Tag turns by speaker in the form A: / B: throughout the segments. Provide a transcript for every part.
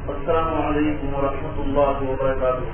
A: السلام عليكم ورحمة الله وبركاته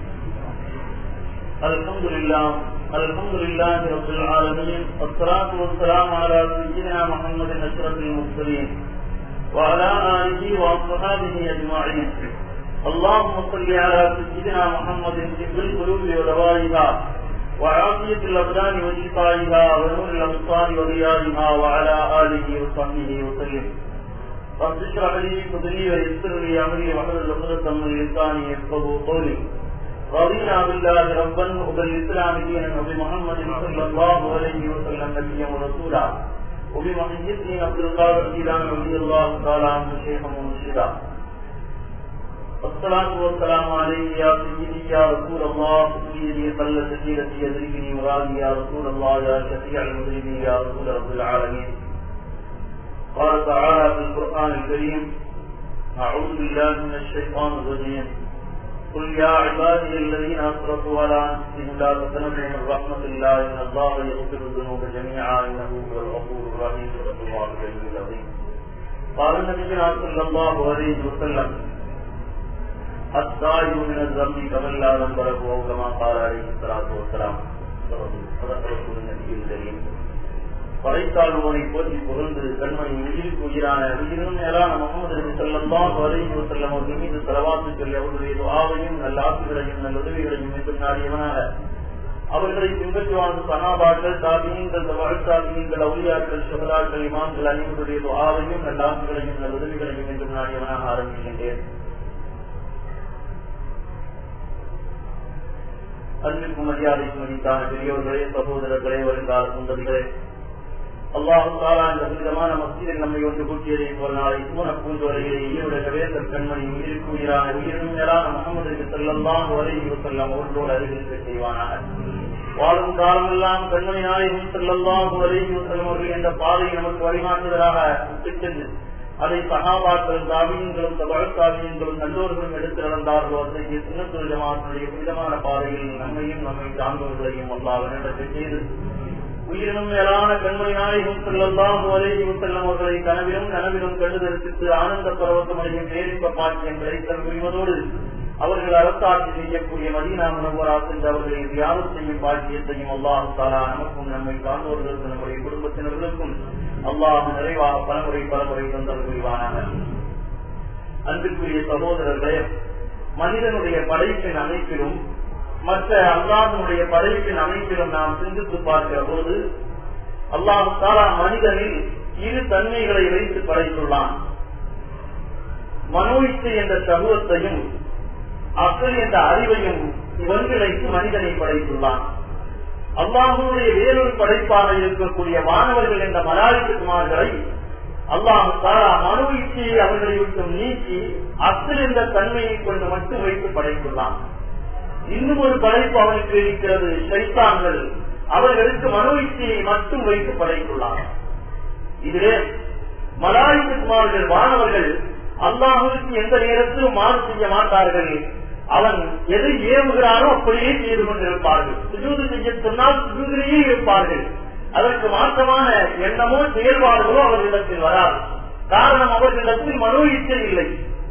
A: الحمد لله الحمد لله رب العالمين والصلاة والسلام على سيدنا محمد أشرف المرسلين وعلى آله وأصحابه أجمعين اللهم صل على سيدنا محمد في القلوب ودوائها وعافية الأبدان وشفائها ونور الأبصار وضيائها وعلى آله وصحبه وسلم رب اشرح لي صدري ويسر لي أمري واحلل عقدة من لساني يفقهوا قولي رضينا بالله ربا وبالإسلام دينا وبمحمد صلى الله عليه وسلم نبيا ورسولا وبمحيطه عبد القادر جيلان رضي الله تعالى عنه شيخا ومرشدا الصلاة والسلام عليك يا سيدي يا رسول الله سيدي قل سكينتي يدركني مرادي يا رسول الله يا شفيع المذنبين يا رسول رب العالمين قال تعالى في القرآن الكريم أعوذ بالله من الشيطان الرجيم قل يا عبادي الذين أسرفوا على أنفسهم لا تقنطوا من رحمة الله إن الله يغفر الذنوب جميعا إنه هو الغفور الرحيم صدق الله العلي العظيم قال النبي صلى الله عليه وسلم الطائر من الذنب كمن لا ذنب له أو كما قال عليه الصلاة والسلام صدق رسول النبي الكريم படைத்தாழ்வோனை போற்றி புகழ்ந்து கண்மணி உயிருக்கு உயிரான உயிரும் மேலான முகமது நபி ஸல்லல்லாஹு அலைஹி வஸல்லம் அவர்கள் மீது ஸலவாத்து சொல்லி அவருடைய துஆவையும் நல்ல ஆசிகளையும் நல்ல உதவிகளையும் மீண்டும் நாடியவனாக அவர்களை பின்பற்றி வாழ்ந்த சகாபாக்கள் தாபியங்கள் வாழ்த்தாபியங்கள் அவுலியாக்கள் சுகதாக்கள் இமாம்கள் அனைவருடைய துஆவையும் நல்ல ஆசிகளையும் நல்ல உதவிகளையும் மீண்டும் நாடியவனாக ஆரம்பிக்கின்றேன் அன்பிற்கும் மரியாதைக்கும் மதித்தான பெரியோர்களே சகோதரர்களே வருங்கால சுந்தரிகளே அல்லாஹு தாலா இந்த புனிதமான மத்தியில் நம்மை ஒன்று கூட்டியதை போல் நாளை சூன பூந்தோரையிலே ஈருடைய வேந்தர் கண்மணி உயிருக்கு உயிரான உயிரினும் மேலான முகமது செல்லல்லாம் வரையில் செல்லம் அவர்களோடு அறிவிக்க செய்வானாக வாழும் காலமெல்லாம் கண்மணி நாயகம் செல்லல்லாம் வரையில் செல்லும் அவர்கள் என்ற பாதை நமக்கு வழிகாட்டுதலாக சென்று அதை சகாபாக்கள் தாவியங்களும் வழக்காவியங்களும் நல்லோர்களும் எடுத்து நடந்தார்களோ அத்தகைய சின்னத்துறை ஜமாத்தினுடைய புனிதமான பாதையில் நம்மையும் நம்மை சார்ந்தவர்களையும் அல்லாஹ் நடத்த செய்து உயிரினும் மேலான கண்மணி நாயகம் செல்லல்லாம் வரையும் செல்லும் அவர்களை கனவிலும் கனவிலும் கண்டுதரித்து ஆனந்த பருவத்தமடையும் பேரின்ப பாக்கியம் கிடைத்தல் புரிவதோடு அவர்கள் அரசாட்சி செய்யக்கூடிய மதீனா முனவரா சென்று அவர்களை தியாகம் செய்யும் பாக்கியத்தையும் அல்லாஹ் தாலா நமக்கும் நம்மை சார்ந்தவர்களுக்கும் நம்முடைய குடும்பத்தினர்களுக்கும் அல்லாஹ் நிறைவாக பலமுறை பலமுறை தந்தல் புரிவானாக அன்பிற்குரிய சகோதரர்களே மனிதனுடைய படைப்பின் அமைப்பிலும் மற்ற அல்லாஹனுடைய படைப்பின் அமைப்பிலும் நாம் சிந்தித்து பார்க்கிற போது அல்லாஹு தாலா மனிதனில் இரு தன்மைகளை வைத்து படைத்துள்ளான் மனோயித்து என்ற சமூகத்தையும் அக்கல் என்ற அறிவையும் ஒன்றிணைத்து மனிதனை படைத்துள்ளான் அல்லாஹனுடைய வேறொரு படைப்பாக இருக்கக்கூடிய மாணவர்கள் என்ற மலாளிக்குமார்களை அல்லாஹு தாரா மனு இச்சையை அவர்களை விட்டு நீக்கி அசல் என்ற தன்மையை கொண்டு மட்டும் வைத்து படைத்துள்ளான் இன்னும் ஒரு படைப்பு அவனுக்கு இருக்கிறது சைத்தான்கள் அவர்களுக்கு மனோ இச்சையை மட்டும் வைத்து படைத்துள்ளான் இதிலே மலாளிக்குமார்கள் மாணவர்கள் அல்லாஹுக்கு எந்த நேரத்திலும் மாறு செய்ய மாட்டார்கள் அவன் எதை ஏவுகிறானோ அப்படியே செய்து கொண்டிருப்பார்கள் சுஜூது செய்ய சொன்னால் சுஜூதிலேயே இருப்பார்கள் அதற்கு மாற்றமான எண்ணமோ செயல்பாடுகளோ அவர்களிடத்தில் வராது காரணம் அவர்களிடத்தில் மனோ இச்சை இல்லை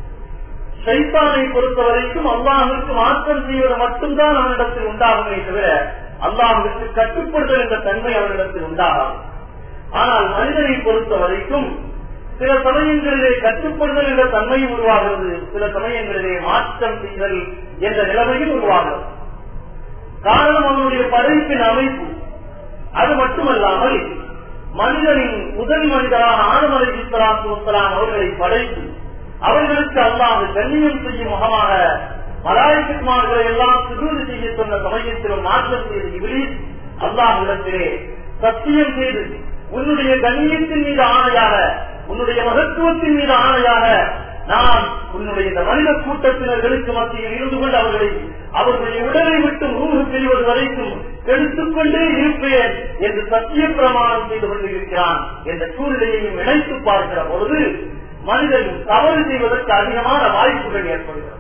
A: சைத்தானை பொறுத்த வரைக்கும் அல்லாஹுக்கு மாற்றம் செய்வது மட்டும்தான் அவனிடத்தில் உண்டாகுமே தவிர அல்லாஹுக்கு கட்டுப்படுதல் என்ற தன்மை அவனிடத்தில் உண்டாகாது ஆனால் மனிதனை பொறுத்த வரைக்கும் சில சமயங்களிலே கட்டுப்படுதல் என்ற தன்மையும் உருவாகிறது சில சமயங்களிலே மாற்றம் செய்தல் என்ற நிலைமையும் உருவாகிறது காரணம் அவனுடைய படைப்பின் அமைப்பு அது மட்டுமல்லாமல் மனிதனின் முதல் மனிதரான ஆனமலை இஸ்லாம் அவர்களை படைத்து அவர்களுக்கு அல்லாது கண்ணியம் செய்யும் முகமாக மலாய்க்குமார்களை எல்லாம் சுதூறு செய்ய சொன்ன சமயத்திலும் மாற்றம் செய்த இவரில் அல்லாஹிடத்திலே சத்தியம் செய்து உன்னுடைய கண்ணியத்தின் மீது ஆணையாக உன்னுடைய மகத்துவத்தின் மீது ஆணையாக நான் உன்னுடைய இந்த மனித கூட்டத்தினர்களுக்கு மத்தியில் இருந்து கொண்டு அவர்களை அவர்களுடைய உடலை விட்டு ஊரு செல்வது வரைக்கும் எடுத்துக்கொண்டே இருப்பேன் என்று சத்திய பிரமாணம் செய்து கொண்டிருக்கிறான் என்ற சூழ்நிலையையும் இணைத்து பார்க்கிற பொழுது மனிதன் தவறு செய்வதற்கு அதிகமான வாய்ப்புகள் ஏற்படுகிறது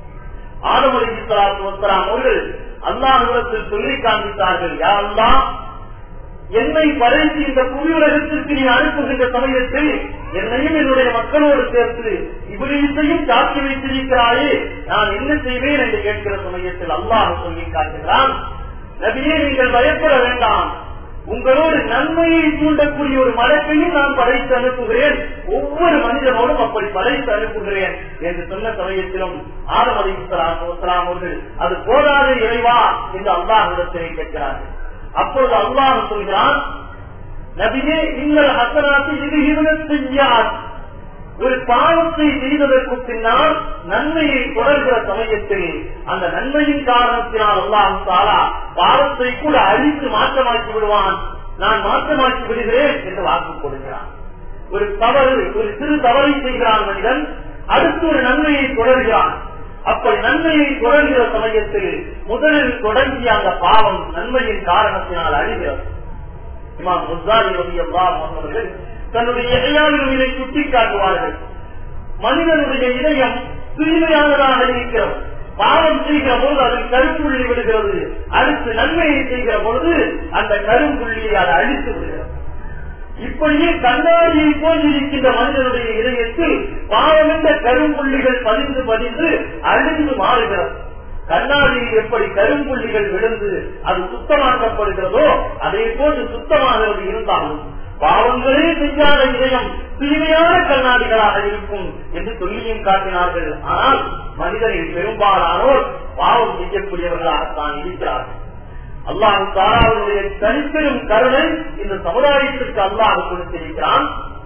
A: ஆதமலை வஸ்லாம் அவர்கள் அல்லாஹிடத்தில் சொல்லி காண்பித்தார்கள் யாரெல்லாம் என்னை படைத்து இந்த புவி உலகத்திற்கு நீ அனுப்புகின்ற சமயத்தில் என்னையும் என்னுடைய மக்கள் மக்களோடு சேர்த்து இவரையும் சாட்சி வைத்திருக்கிறாயே நான் என்ன செய்வேன் என்று கேட்கிற சமயத்தில் அல்லாஹ் சொல்லி காட்டுகிறான் நபியே நீங்கள் பயப்பட வேண்டாம் உங்களோடு நன்மையை தூண்டக்கூடிய ஒரு மலக்கையும் நான் படைத்து அனுப்புகிறேன் ஒவ்வொரு மனிதனோடும் அப்படி படைத்து அனுப்புகிறேன் என்று சொன்ன சமயத்திலும் ஆதம் அலி இஸ்லாம் அவர்கள் அது போதாத இறைவா என்று அல்லாஹிடத்திலே கேட்கிறார்கள் அப்பொழுது அல்லாஹ் சொல்கிறான் நபியே இன்னல் ஹசனாத்து இது இருந்த செய்யார் ஒரு பாவத்தை செய்ததற்கு பின்னால் நன்மையை தொடர்கிற சமயத்தில் அந்த நன்மையின் காரணத்தினால் அல்லாஹ் தாலா பாவத்தை கூட அழித்து மாற்றமாக்கி விடுவான் நான் மாற்றமாக்கி விடுகிறேன் என்று வாக்கு கொடுக்கிறான் ஒரு தவறு ஒரு சிறு தவறை செய்கிறான் மனிதன் அடுத்து ஒரு நன்மையை தொடர்கிறான் அப்படி நன்மையை தொடர்கிற சமயத்தில் முதலில் தொடங்கிய அந்த பாவம் நன்மையின் காரணத்தினால் அழிகிறது இமாம் முசாரி ரவி அவர்கள் தன்னுடைய இடையாளர்கள் இதை சுட்டிக்காட்டுவார்கள் மனிதனுடைய இதயம் தூய்மையானதாக இருக்கிறது பாவம் செய்கிற போது அதில் கரும்புள்ளி விடுகிறது அடுத்து நன்மையை செய்கிற பொழுது அந்த கரும்புள்ளியை அதை அழித்து விடுகிறது இப்படியே கண்ணாடியை போல் இருக்கின்ற மனிதனுடைய இதயத்தில் பாவமென்ற கரும்புள்ளிகள் பதிந்து பதிந்து அழிந்து மாறுகிறது கண்ணாடியில் எப்படி கரும்புள்ளிகள் விழுந்து அது சுத்தமாக்கப்படுகிறதோ அதே போன்று சுத்தமாகிறது இருந்தாலும் பாவங்களே செய்யாத இதயம் தூய்மையான கண்ணாடிகளாக இருக்கும் என்று சொல்லியும் காட்டினார்கள் ஆனால் மனிதனில் பெரும்பாலானோர் பாவம் செய்யக்கூடியவர்களாகத்தான் இருக்கிறார்கள் அல்லாஹு தாராவுடைய தனிப்பெரும் கருணை இந்த சமுதாயத்திற்கு அல்லாஹ் கொடுத்திருக்கிறான்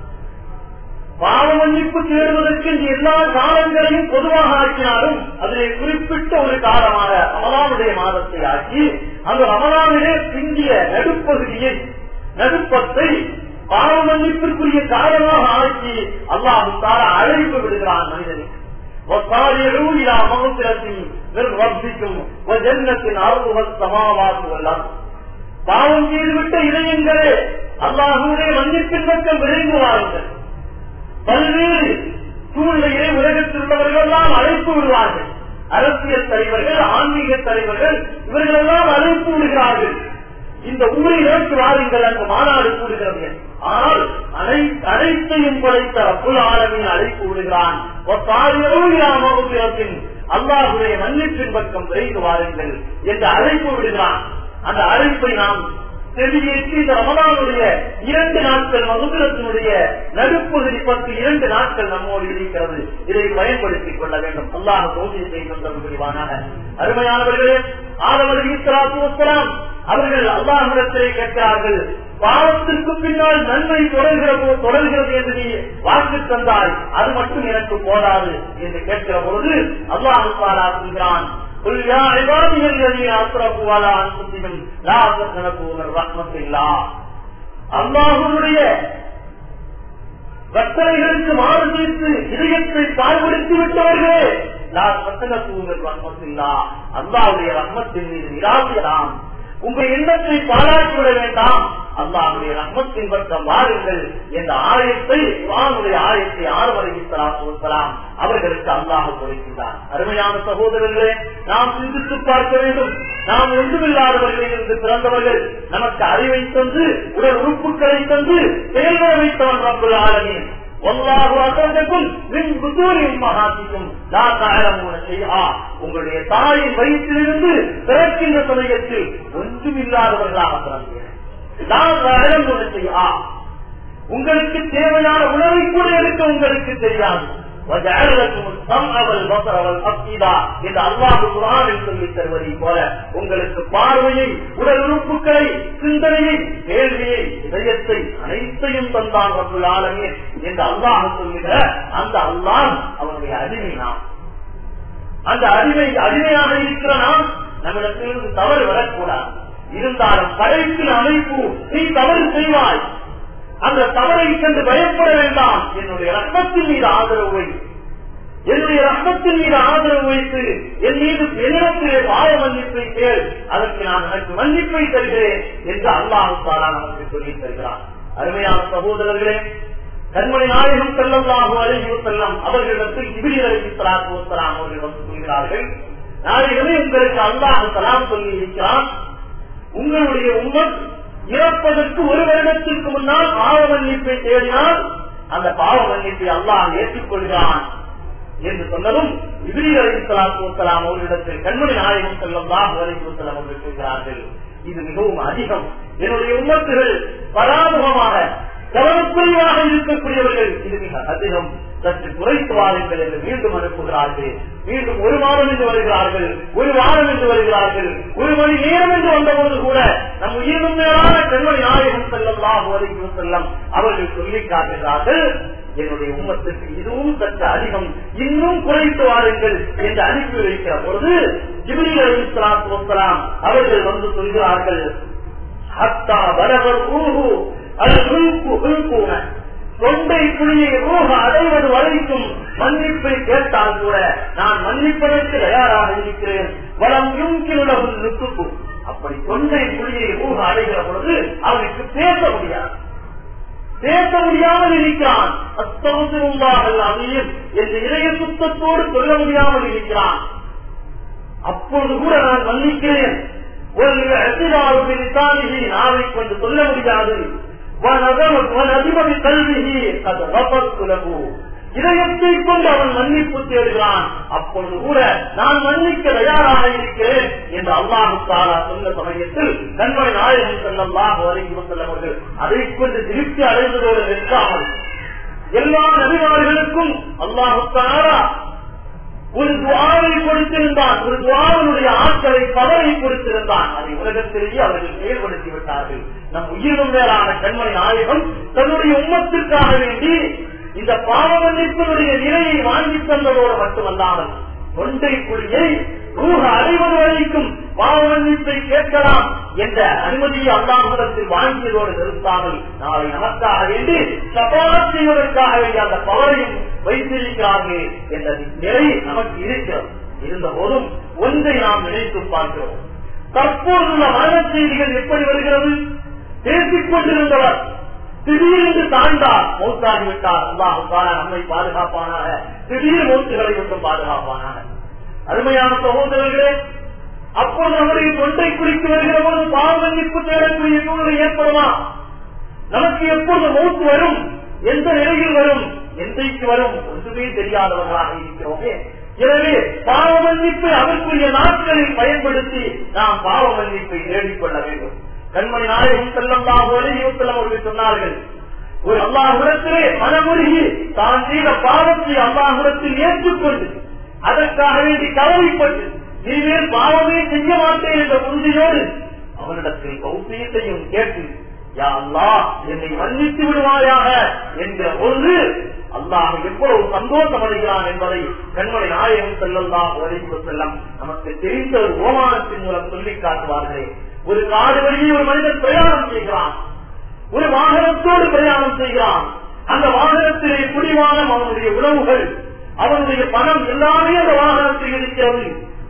A: பாவ மன்னிப்பு தேடுவதற்கு இந்த எல்லா காலங்களையும் பொதுவாக ஆக்கினாலும் அதிலே குறிப்பிட்ட ஒரு காலமாக ரமலானுடைய மாதத்தை ஆக்கி அந்த ரமலானிலே பிந்திய நடுப்பகுதியை நடுப்பத்தை பாவ மன்னிப்பிற்குரிய காரணமாக ஆக்கி அல்லாஹு தாரா அழைப்பு விடுகிறான் மனிதனுக்கு وصارعوا الى مغفرة من ربكم وجنة عرضها السماوات والارض பாவம் செய்துவிட்ட இதயங்களே அல்லாஹுடைய மன்னிப்பின் பக்கம் விரைந்து வாருங்கள் பல்வேறு சூழ்நிலையை உலகத்தில் உள்ளவர்கள் எல்லாம் அழைப்பு விடுவார்கள் அரசியல் தலைவர்கள் ஆன்மீக தலைவர்கள் இவர்கள் எல்லாம் அழைப்பு விடுகிறார்கள் இந்த ஊரை நோக்கி வாருங்கள் அந்த மாநாடு கூடுகிறது ஆனால் அனைத்தையும் படைத்த அப்புல் ஆலமின் அழைப்பு விடுகிறான் அல்லாஹுடைய மன்னிப்பின் பக்கம் விரைந்து வாருங்கள் என்று அழைப்பு விடுகிறான் அந்த அழைப்பை நாம் செவியேற்றி இந்த ரமதானுடைய இரண்டு நாட்கள் மகுபிரத்தினுடைய நடுப்பகுதி பத்து இரண்டு நாட்கள் நம்மோடு இருக்கிறது இதை பயன்படுத்திக் கொள்ள வேண்டும் அல்லாஹ் சோதியத்தை தந்தது புரிவானாக அருமையானவர்களே ஆதவர் ஈஸ்வராத்துவலாம் அவர்கள் அல்லாஹிடத்திலே கேட்கிறார்கள் பாவத்திற்கு பின்னால் நன்மை தொடர்கிறது தொடர்கிறது என்று நீ வாக்கு தந்தாய் அது மட்டும் எனக்கு போதாது என்று கேட்கிற பொழுது அல்லாஹு தாலா சொல்கிறான் قل يا عبادي الذين اسرفوا على انفسهم لا تقنطوا من رحمه الله அல்லாஹுடைய கட்டளைகளுக்கு மாறு தீர்த்து இதயத்தை பாழ்படுத்தி விட்டவர்களே அல்லாவுடைய ரஹ்மத்தின் மீது நிராசையலாம் உங்க எண்ணத்தை பாராட்டிவிட வேண்டாம் அல்லாஹுடைய ரஹ்மத்தின் பக்கம் வாருங்கள் என்ற ஆயத்தை குரானுடைய ஆயத்தை ஆறுவரைக்கலாம் அவர்களுக்கு அல்லாஹ் கொடுக்கின்றார் அருமையான சகோதரர்களே நாம் சிந்தித்து பார்க்க வேண்டும் நாம் ஒன்றுமில்லாதவர்களில் இருந்து பிறந்தவர்கள் நமக்கு அறிவை தந்து உடல் உறுப்புகளை தந்து செயல்பட வைத்தவன் ரப்பல் ஆலமீன் உங்களுடைய தாயின் வயிற்றிலிருந்து பிறக்கின்ற சமயத்தில் ஒன்றுமில்லாதவர்களாக பிறந்தீர்கள் உங்களுக்கு தேவையான உணவை கூட எடுக்க உங்களுக்கு தெரியாது போல உங்களுக்கு பார்வையை உடல் உறுப்புகளை சிந்தனையை கேள்வியை இதயத்தை அனைத்தையும் தந்தான் ஆளுமே என்று அல்லாஹ் சொல்லுகிற அந்த அல்லாஹ் அவனுடைய அடிமை நாம் அந்த அடிமை அடிமையாக இருக்கிற நாம் நம்மிடத்திலிருந்து தவறு வரக்கூடாது இருந்தாலும் படைப்பின் அமைப்பு நீ தவறு செய்வாய் அந்த தவறை கண்டு பயப்பட வேண்டாம் என்னுடைய ரத்தத்தின் மீது ஆதரவு வை என்னுடைய ரத்தத்தின் மீது ஆதரவு வைத்து என் மீது என்னிடத்திலே பாய மன்னிப்பை கேள் அதற்கு நான் எனக்கு மன்னிப்பை தருகிறேன் என்று அல்லாஹு தாரா நமக்கு சொல்லி தருகிறார் அருமையான சகோதரர்களே கண்மணி நாயகம் செல்லல்லாஹு அழகி செல்லம் அவர்களிடத்தில் இபிரி அலி சலாத்து வசலாம் அவர்கள் வந்து சொல்கிறார்கள் நாயகமே உங்களுக்கு அல்லாஹ் சலாம் சொல்லி இருக்கிறான் உங்களுடைய உம்மன் இறப்பதற்கு ஒரு வருடத்திற்கு முன்னால் ஆவ மன்னிப்பை தேடினால் அந்த பாவ மன்னிப்பை அல்லாஹ் ஏற்றுக்கொள்கிறான் என்று சொன்னதும் இபிரி அலிசலாத்து வசலாம் அவர்களிடத்தில் கண்மணி நாயகம் செல்லும் தான் அலிசலாம் அவர்கள் சொல்கிறார்கள் இது மிகவும் அதிகம் என்னுடைய உம்மத்துகள் பராமுகமாக கவனக்குறைவாக இருக்கக்கூடியவர்கள் இது மிக அதிகம் சற்று குறைத்து வாருங்கள் என்று மீண்டும் அனுப்புகிறார்கள் மீண்டும் ஒரு மாதம் என்று வருகிறார்கள் ஒரு வாரம் என்று வருகிறார்கள் ஒரு மணி நேரம் என்று வந்தபோது கூட நம் உயிரும் மேலான கண்மணி நாயகம் செல்லம் வரைக்கும் செல்லம் அவர்கள் சொல்லி காட்டுகிறார்கள் என்னுடைய உம்மத்துக்கு இதுவும் சற்று அதிகம் இன்னும் குறைத்து வாருங்கள் என்று அனுப்பி வைக்கிற பொழுது ஜிபிரி அலிஸ்லாத்து வசலாம் அவர்கள் வந்து சொல்கிறார்கள் ஹத்தா வரவர் ஊஹு அது உள்கூன தொண்டை புலியை ரூக அடைவது வரைக்கும் மன்னிப்பை கேட்டால் கூட நான் மன்னிப்பதற்கு தயாராக இருக்கிறேன் வளம் யுங்கியுள்ளவன் நிற்கும் அப்படி தொண்டை புலியை ரூக அடைகிற பொழுது அவனுக்கு பேச முடியாது பேச முடியாமல் இருக்கிறான் அத்தவசிருந்தார்கள் அதையும் என்ற இதய சுத்தத்தோடு சொல்ல முடியாமல் இருக்கிறான் அப்பொழுது கூட நான் மன்னிக்கிறேன் ஒரு அசிவாவுக்கு நாவை கொண்டு சொல்ல முடியாது அதிபதி கல்விகி அது வபத்துலகு இதயத்தை கொண்டு அவன் மன்னிப்பு தேடுகிறான் அப்பொழுது கூட நான் மன்னிக்க தயாராக இருக்கிறேன் என்று அல்லாஹு தாரா சொன்ன சமயத்தில் கண்மணி நாயகம் செல்லல்லாஹ் வரைக்கும் செல்லவர்கள் அதை கொண்டு திருப்தி அடைந்ததோடு நிற்காமல் எல்லா நபிமார்களுக்கும் அல்லாஹு தாரா ஒரு துவாவை கொடுத்திருந்தான் ஒரு துவாவினுடைய ஆட்களை பதவி கொடுத்திருந்தான் அதை உலகத்திலேயே அவர்கள் செயல்படுத்தி விட்டார்கள் நம் உயிரும் மேலான கண்மணி நாயகம் தன்னுடைய உம்மத்திற்காக வேண்டி இந்த பாவ மன்னிப்பினுடைய நிலையை வாங்கி தந்ததோடு மட்டுமல்லாமல் தொண்டை குழியை ரூக அடைவது வரைக்கும் பாவ மன்னிப்பை கேட்கலாம் என்ற அனுமதியை அல்லாஹிடத்தில் வாங்கியதோடு நிறுத்தாமல் நாளை நமக்காக வேண்டி சபாத் செய்வதற்காக வேண்டிய அந்த பவரையும் வைத்திருக்கிறார்கள் என்ற நிலை நமக்கு இருக்கிறது இருந்த போதும் ஒன்றை நாம் நினைத்து பார்க்கிறோம் தற்போதுள்ள மரண செய்திகள் எப்படி வருகிறது பேசிக் கொண்டிருந்தவர் திடீரென்று தாண்டார் மௌத்தாகிவிட்டார் அல்லாஹால நம்மை பாதுகாப்பானாக திடீர் மௌத்துகளை விட்டு பாதுகாப்பானாக அருமையான சகோதரர்களே அப்போது நம்முடைய தொண்டை குறித்து வருகிற போது பாவமன்னிப்பு தேடக்கூடிய சூழ்நிலை ஏற்படுமா நமக்கு எப்போது மௌத்து வரும் எந்த நிலையில் வரும் எந்தைக்கு வரும் ஒன்றுமே தெரியாதவர்களாக இருக்கிறோமே எனவே பாவ மன்னிப்பை அதற்குரிய நாட்களில் பயன்படுத்தி நாம் பாவ மன்னிப்பை தேடிக்கொள்ள வேண்டும் கண்மணி நாயகம் செல்லம் செல்லம் அவர்கள் சொன்னார்கள் ஒரு அல்லாஹுடத்திலே மனமுருகி தான் செய்த பாவத்தை அல்லாஹுடத்தில் ஏற்றுக்கொண்டு அதற்காக வேண்டி கவலைப்பட்டு நீவேல் பாவமே செய்ய மாட்டேன் என்ற உறுதியோடு அவனிடத்தில் கௌசியத்தையும் கேட்டு யா அல்லா என்னை மன்னித்து விடுவாயாக என்ற ஒன்று அல்லாஹ் எவ்வளவு சந்தோஷம் அடைகிறான் என்பதை கண்மணி நாயகம் செல்லல்லாம் வரைக்கும் செல்லம் நமக்கு தெரிந்த ஒரு ஓமானத்தின் மூலம் சொல்லி காட்டுவார்களே ஒரு காடு வழியே ஒரு மனிதன் பிரயாணம் செய்கிறான் ஒரு வாகனத்தோடு பிரயாணம் செய்கிறான் அந்த வாகனத்திலே குடிவானம் அவனுடைய உணவுகள் அவனுடைய பணம் எல்லாமே அந்த வாகனத்தில் இருக்கிறது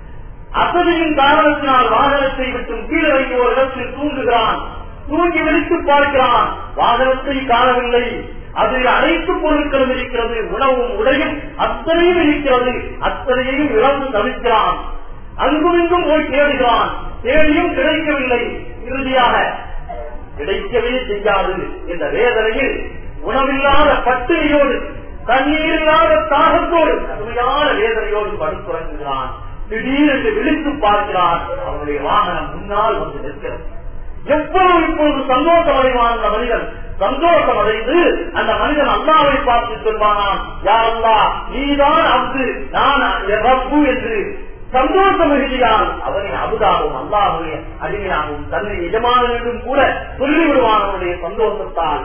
A: அசதியின் காரணத்தினால் வாகனத்தை விட்டு கீழே ஒரு இடத்தில் தூங்குகிறான் தூங்கி விழித்து பார்க்கிறான் வாகனத்தை காணவில்லை அதில் அனைத்து பொருட்களும் இருக்கிறது உணவும் உடையும் அத்தனையும் இருக்கிறது அத்தனையையும் இழந்து தவிக்கிறான் அங்கும் இங்கும் போய் தேடுகிறான் தேடியும் கிடைக்கவில்லை இறுதியாக கிடைக்கவே செய்யாது என்ற வேதனையில் உணவில்லாத பட்டினியோடு தண்ணீர் இல்லாத தாகத்தோடு கடுமையான வேதனையோடு படுத்துறங்குகிறான் திடீரென்று விழித்து பார்க்கிறான் அவனுடைய வாகனம் முன்னால் வந்து நிற்கிறது எவ்வளவு இப்பொழுது சந்தோஷம் அடைவான் அந்த மனிதன் சந்தோஷம் அடைந்து அந்த மனிதன் அல்லாவை பார்த்து சொல்வானான் யாரல்லா நீதான் அப்து நான் ரப்பு என்று சந்தோஷ மிகுதியால் அவனை அபுதாகவும் அல்லாஹுடைய அடிமையாகவும் தன்னை எஜமானன் என்றும் கூட சொல்லிவிடுவான் அவனுடைய சந்தோஷத்தால்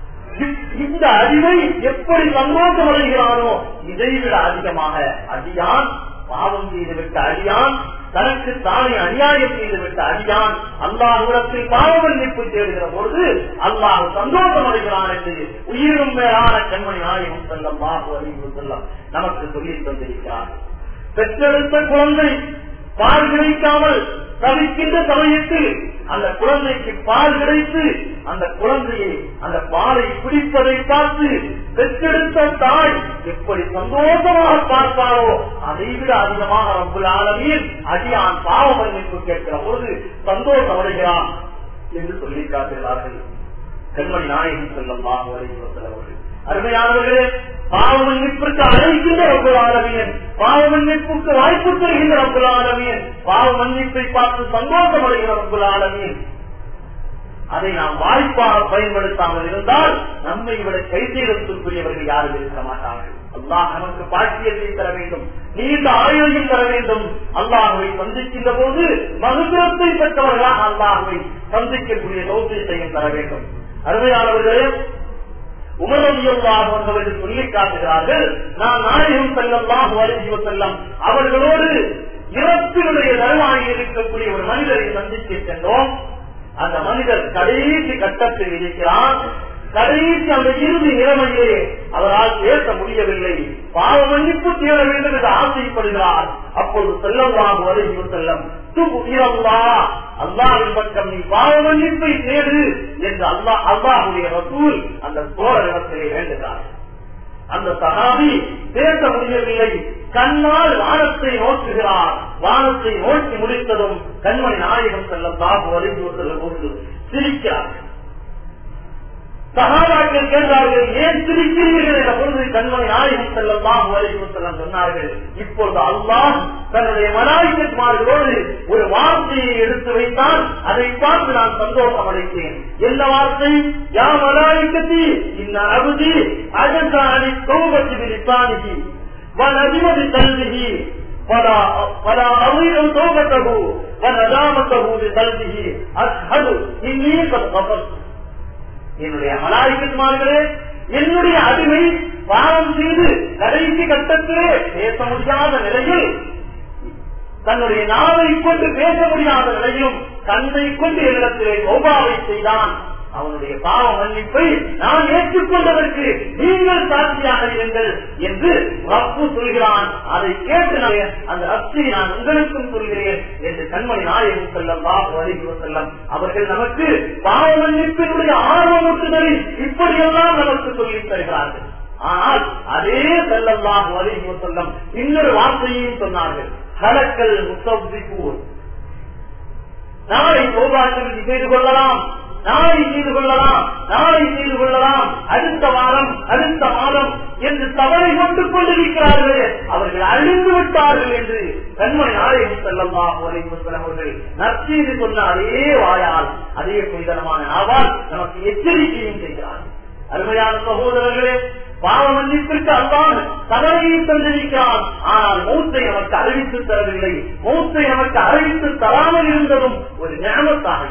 A: இந்த அறிவை எப்படி சந்தோஷம் அடைகிறானோ இதைவிட அதிகமாக அடியான் பாவம் செய்துவிட்ட அடியான் தனக்கு தானே அநியாயம் செய்துவிட்ட அடியான் அல்லாஹுடத்தில் பாவமன்னிப்பு தேடுகிற பொழுது அல்லாஹ் சந்தோஷம் அடைகிறான் என்று உயிரும் மேலான கண்மணி நாயகம் செல்லம் பாபு அறிவு செல்லம் நமக்கு சொல்லி தந்திருக்கிறார் பெற்றெடுத்த குழந்தை பால் கிடைக்காமல் தவிக்கின்ற சமயத்தில் அந்த குழந்தைக்கு பால் கிடைத்து அந்த குழந்தையை அந்த பாலை குடிப்பதை பார்த்து பெற்றெடுத்த தாய் எப்படி சந்தோஷமாக பார்த்தாரோ அதை விட அதிகமாக ரப்புல் ஆலமீன் அடியான் பாவ மன்னிப்பு கேட்கிற பொழுது சந்தோஷம் அடைகிறான் என்று சொல்லி காட்டுகிறார்கள் கண்மணி நாயகி செல்லம் அவர்கள் அருமையானவர்களே பாவ மன்னிப்பிற்கு அழைக்கின்ற ரப்பல் ஆலமீன் பாவ மன்னிப்புக்கு வாய்ப்பு தருகின்ற ரப்பல் ஆலமீன் பாவ மன்னிப்பை பார்த்து சந்தோஷம் அடைகிற ரப்பல் ஆலமீன் அதை நாம் வாய்ப்பாக பயன்படுத்தாமல் இருந்தால் நம்மை விட கைசேதத்துக்குரியவர்கள் யாரும் இருக்க மாட்டார்கள் அல்லாஹ் நமக்கு பாக்கியத்தை தர வேண்டும் நீண்ட ஆயுளையும் தர வேண்டும் அல்லாஹுவை சந்திக்கின்ற போது மகுபுரத்தை பெற்றவர்களாக அல்லாஹுவை சந்திக்கக்கூடிய தோற்றத்தையும் தர வேண்டும் அருமையானவர்களே உமரவியல்லாக சொல்லி காட்டுகிறார்கள் நான் நாயகம் செல்லல்லாஹு அலைஹி செல்லம் அவர்களோடு இறப்பினுடைய தருவாயில் இருக்கக்கூடிய ஒரு மனிதரை சந்தித்து சென்றோம் அந்த மனிதர் கடைசி கட்டத்தில் இருக்கிறார் கடைசி அந்த இறுதி நிலைமையிலே அவரால் பேச முடியவில்லை பாவ மன்னிப்பு தேட வேண்டும் என்று ஆசைப்படுகிறார் அப்போது செல்லவாக வருகிற செல்லம் துபுகிறல்லா அல்லாவின் பக்கம் நீ பாவ மன்னிப்பை தேடு என்று அல்லா அல்லாஹுடைய ரசூல் அந்த சோழரிடத்திலே வேண்டுகிறார் அந்த சகாபி பேச முடியவில்லை கண்ணால் வானத்தை நோக்குகிறார் வானத்தை நோக்கி முடித்ததும் கண்மணி நாயகம் செல்லம் பாபு அறிந்து செல்லும் போது சிரிக்கிறார் சகாபாக்கள் கேட்டார்கள் ஏன் சிரிக்கிறீர்கள் என்ற பொழுது கண்மணி நாயகம் செல்லம் பாபு அறிந்து செல்லம் சொன்னார்கள் இப்பொழுது அல்லாஹ் தன்னுடைய மலாய்க்கமார்களோடு ஒரு வார்த்தையை எடுத்து வைத்தால் அதை பார்த்து நான் சந்தோஷம் அடைத்தேன் என்ன வார்த்தை யா மலாய்க்கத்தி இந்த அபுதி அகசாணி கௌபத்தி விரிப்பானிகி ونذم بقلبه فلا فلا أضيع توبته وندامته بقلبه أشهد إني قد غفرت என்னுடைய மலாய்க்கமார்களே என்னுடைய அடிமை பாவம் செய்து கடைசி கட்டத்திலே பேச முடியாத நிலையில் தன்னுடைய நாவை கொண்டு பேச முடியாத நிலையிலும் கண்ணை கொண்டு என்னிடத்திலே கோபாவை செய்தான் அவனுடைய பாவ மன்னிப்பை நான் ஏற்றுக்கொண்டதற்கு நீங்கள் சாட்சியாக இருங்கள் என்று ரப்பு சொல்கிறான் அதை கேட்டு நான் அந்த ரப்சை நான் உங்களுக்கும் சொல்கிறேன் என்று கண்மணி நாயகம் செல்லம் பாபு அறிவு செல்லம் அவர்கள் நமக்கு பாவ மன்னிப்பினுடைய ஆர்வமூட்டுதலை இப்படியெல்லாம் நமக்கு சொல்லித் தருகிறார்கள் ஆனால் அதே செல்லல்லாம் அறிவு செல்லம் இன்னொரு வார்த்தையையும் சொன்னார்கள் கலக்கல் முத்தூர் நாளை சோபாசம் செய்து கொள்ளலாம் நாளை செய்து கொள்ளலாம் நாளை செய்து கொள்ளலாம் அடுத்த வாரம் அடுத்த மாதம் என்று தவறை கொண்டு கொண்டிருக்கிறார்களே அவர்கள் அழிந்து விட்டார்கள் என்று கண்மணி நாளைக்கு செல்லம்மா அவர்கள் நற்செய்து சொன்ன அதே வாயால் அதே புனிதனமான நாவால் நமக்கு எச்சரிக்கையும் செய்கிறார்கள் அருமையான சகோதரர்களே பாவ மன்னிப்பிற்கு அல்லான் தவறையும் தந்திருக்கிறான் ஆனால் மூத்தை நமக்கு அறிவித்து தரவில்லை மூத்தை நமக்கு அறிவித்து தராமல் இருந்ததும் ஒரு ஞானத்தாக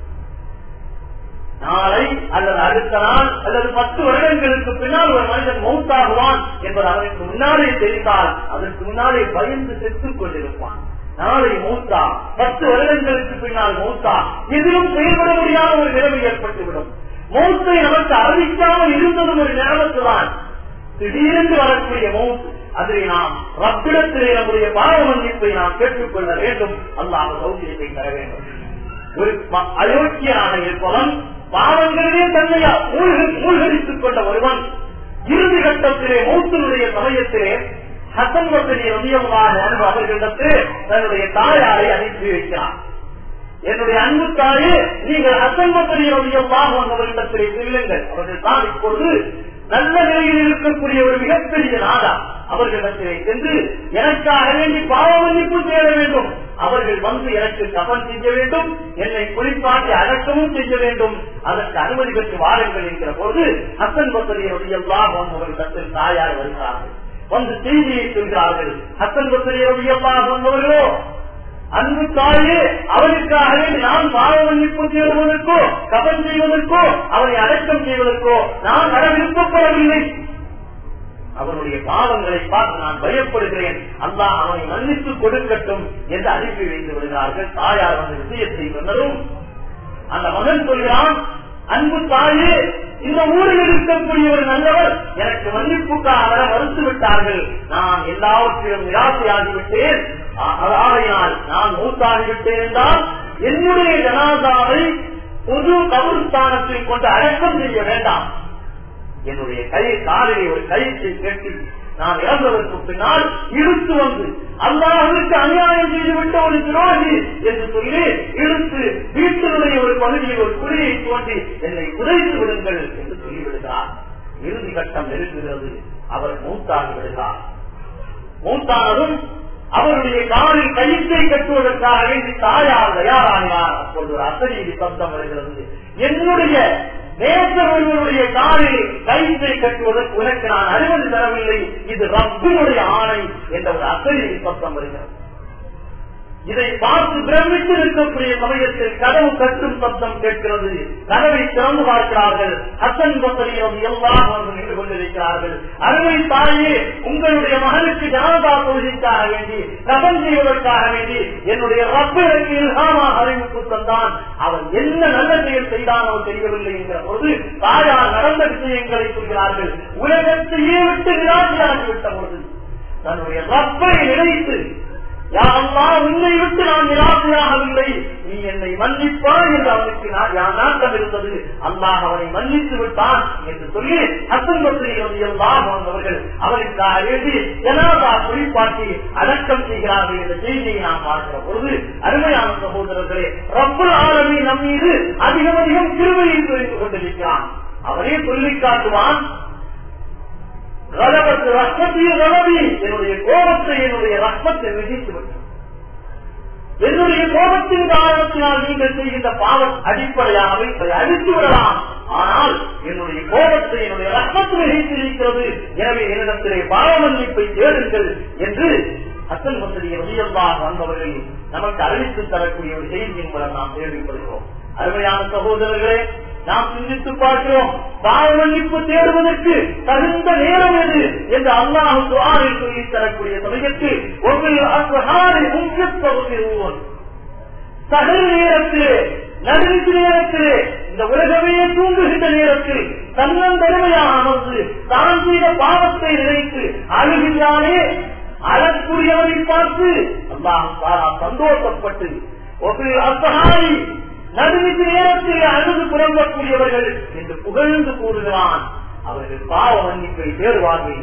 A: நாளை அல்லது அடுத்த நாள் அல்லது பத்து வருடங்களுக்கு பின்னால் ஒரு மனிதன் மௌத்தாகுவான் என்பது அவனுக்கு முன்னாலே தெரிந்தால் அதற்கு முன்னாலே பயந்து செத்துக் கொண்டிருப்பான் நாளை மூத்தா பத்து வருடங்களுக்கு பின்னால் மூத்தா எதிலும் செயல்பட முடியாத ஒரு நிலைமை ஏற்பட்டுவிடும் மௌத்தை நமக்கு அறிவிக்காமல் இருந்ததும் ஒரு ஞாபகத்துதான் திடீரென்று வரக்கூடிய மௌத் அதை நாம் ரப்பிடத்திலே நம்முடைய பாவ மன்னிப்பை நாம் கேட்டுக்கொள்ள வேண்டும் அல்லாத சௌக்கியத்தை தர வேண்டும் ஒரு அயோக்கியனாக இருப்பவன் பாவங்களிலே தன்னையா மூழ்கடித்துக் கொண்ட ஒருவன் இறுதி கட்டத்திலே மூத்தனுடைய சமயத்திலே ஹசன் வசதி ரவியமாக அவர்களிடத்தில் தன்னுடைய தாயாரை அனுப்பி வைக்கிறான் என்னுடைய அன்பு தாயே நீங்கள் ஹசன் வசதி ரவியமாக அவர்களிடத்திலே செல்லுங்கள் அவர்கள் தான் இப்பொழுது நல்ல நிலையில் இருக்கக்கூடிய ஒரு மிகப்பெரிய நாடா அவர்களிடத்திலே சென்று எனக்காக வேண்டி பாவ மன்னிப்பு தேட வேண்டும் அவர்கள் வந்து எனக்கு கபன் செய்ய வேண்டும் என்னை குளிப்பாட்டி அடக்கமும் செய்ய வேண்டும் அதற்கு அனுமதி பெற்று வாருங்கள் என்கிற போது ஹசன் பசரியருடைய எல்லாம் அவர்களிடத்தில் தாயார் வருகிறார்கள் வந்து செய்தியை சொல்கிறார்கள் ஹசன் பசரியருடைய எல்லாம் வந்தவர்களோ அன்பு தாயே அவனுக்காக நான் பாவ மன்னிப்பு செய்வதற்கோ கபன் செய்வதற்கோ அவனை அடக்கம் செய்வதற்கோ நான் வர விருப்பப்படவில்லை அவனுடைய பாவங்களை பார்த்து நான் பயப்படுகிறேன் அல்லா அவனை மன்னித்து கொடுக்கட்டும் என்று அனுப்பி வைத்து விடுகிறார்கள் தாயார் அந்த விஷயத்தை சொன்னதும் அந்த மகன் சொல்கிறான் அன்பு தாயே இந்த ஊரில் இருக்கக்கூடிய ஒரு நல்லவர் எனக்கு மன்னிப்புக்காக வர மறுத்து விட்டார்கள் நான் எல்லாவற்றிலும் நிராசையாகிவிட்டேன் ஆகையினால் நான் மூத்தாகிவிட்டேன் என்றால் என்னுடைய ஜனாதாவை பொது கபுஸ்தானத்தில் கொண்டு அடக்கம் செய்ய வேண்டாம் என்னுடைய கை காலிலே ஒரு கயிற்றை கட்டி நான் இறந்ததற்கு பின்னால் இழுத்து வந்து அல்லாஹுக்கு அநியாயம் செய்துவிட்ட ஒரு துரோகி என்று சொல்லி இழுத்து வீட்டினுடைய ஒரு பகுதியில் ஒரு குழியை தோண்டி என்னை புதைத்து விடுங்கள் என்று சொல்லிவிடுகிறார் இறுதி கட்டம் நெருங்குகிறது அவர் மூத்தாகி விடுகிறார் மூத்தானதும் அவருடைய காலில் கயிற்றை கட்டுவதற்காக வேண்டி தாயார் தயாராகிறார் அப்பொழுது ஒரு அசரீதி சப்தம் வருகிறது என்னுடைய நேச ஒருவருடைய காலில் கயிற்றை கட்டுவதற்கு உனக்கு நான் அனுமதி தரவில்லை இது ரப்பினுடைய ஆணை என்ற ஒரு அசரீதி சப்தம் வருகிறது இதை பார்த்து பிரமித்து இருக்கக்கூடிய சமயத்தில் கதவு கட்டும் சப்தம் கேட்கிறது கதவை திறந்து பார்க்கிறார்கள் அசன் பத்திரிகம் எல்லாம் வந்து நின்று கொண்டிருக்கிறார்கள் அருமை தாயே உங்களுடைய மகனுக்கு ஜனதா தொழிலுக்காக வேண்டி கதம் செய்வதற்காக வேண்டி என்னுடைய ரப்பிற்கு இல்ஹாமாக அறிவிப்பு தந்தான் அவன் என்ன நல்ல செயல் செய்தானோ தெரியவில்லை என்கிற போது தாயார் நடந்த விஷயங்களை சொல்கிறார்கள் உலகத்தையே விட்டு நிராசையாகிவிட்ட பொழுது தன்னுடைய ரப்பை நினைத்து உன்னை விட்டு நான் நிராசையாகவில்லை நீ என்னை மன்னிப்பாய் என்று அவனுக்கு நாட்டம் இருந்தது அல்லாஹ் அவனை மன்னித்து விட்டான் என்று சொல்லி அசம்பத்திரிகள் அவர்கள் அவனுக்காக வேண்டி ஜனாதா குறிப்பாட்டி அடக்கம் செய்கிறார்கள் என்ற செய்தியை நாம் பார்க்கிற பொழுது அருமையான சகோதரர்களே ரப்பல் ஆளுமை நம் மீது அதிகம் அதிகம் திருமையை புரிந்து கொண்டிருக்கிறான் அவரே சொல்லி காட்டுவான் ரகபத்து ரஷ்மத்தையும் ரகவி என்னுடைய கோபத்தை என்னுடைய ரஷ்மத்தை விதித்து விட்டோம் என்னுடைய கோபத்தின் காரணத்தினால் நீங்கள் செய்கின்ற பாவம் அடிப்படையாகவே இதை அழித்து விடலாம் ஆனால் என்னுடைய கோபத்தை என்னுடைய ரத்தத்தில் வைத்திருக்கிறது எனவே என்னிடத்திலே பாவ மன்னிப்பை தேடுங்கள் என்று அசல் மந்திரிய வழியல்லாக வந்தவர்கள் நமக்கு அறிவித்து தரக்கூடிய ஒரு செய்தியின் மூலம் நாம் கேள்விப்படுகிறோம் அருமையான சகோதரர்களே நாம் சிந்தித்து பார்க்கிறோம் பாவ மன்னிப்பு தேடுவதற்கு தகுந்த நேரம் எது என்று அல்லாஹு துவாரில் சொல்லி தரக்கூடிய சமயத்தில் ஒவ்வொரு சகல் நேரத்திலே நடுநிதி நேரத்திலே இந்த உலகமே தூங்குகின்ற நேரத்தில் தன்னந்தருமையாக அமர்ந்து தான் செய்த பாவத்தை நினைத்து அழுகின்றானே அழக்கூடியவரை பார்த்து அல்லாஹ் சந்தோஷப்பட்டு ஒரு அசகாரி நடுநிதி நேரத்தில் அழுது புறம்பக்கூடியவர்கள் என்று புகழ்ந்து கூறுகிறான் அவர்கள் பாவ மன்னிப்பை தேர்வார்கள்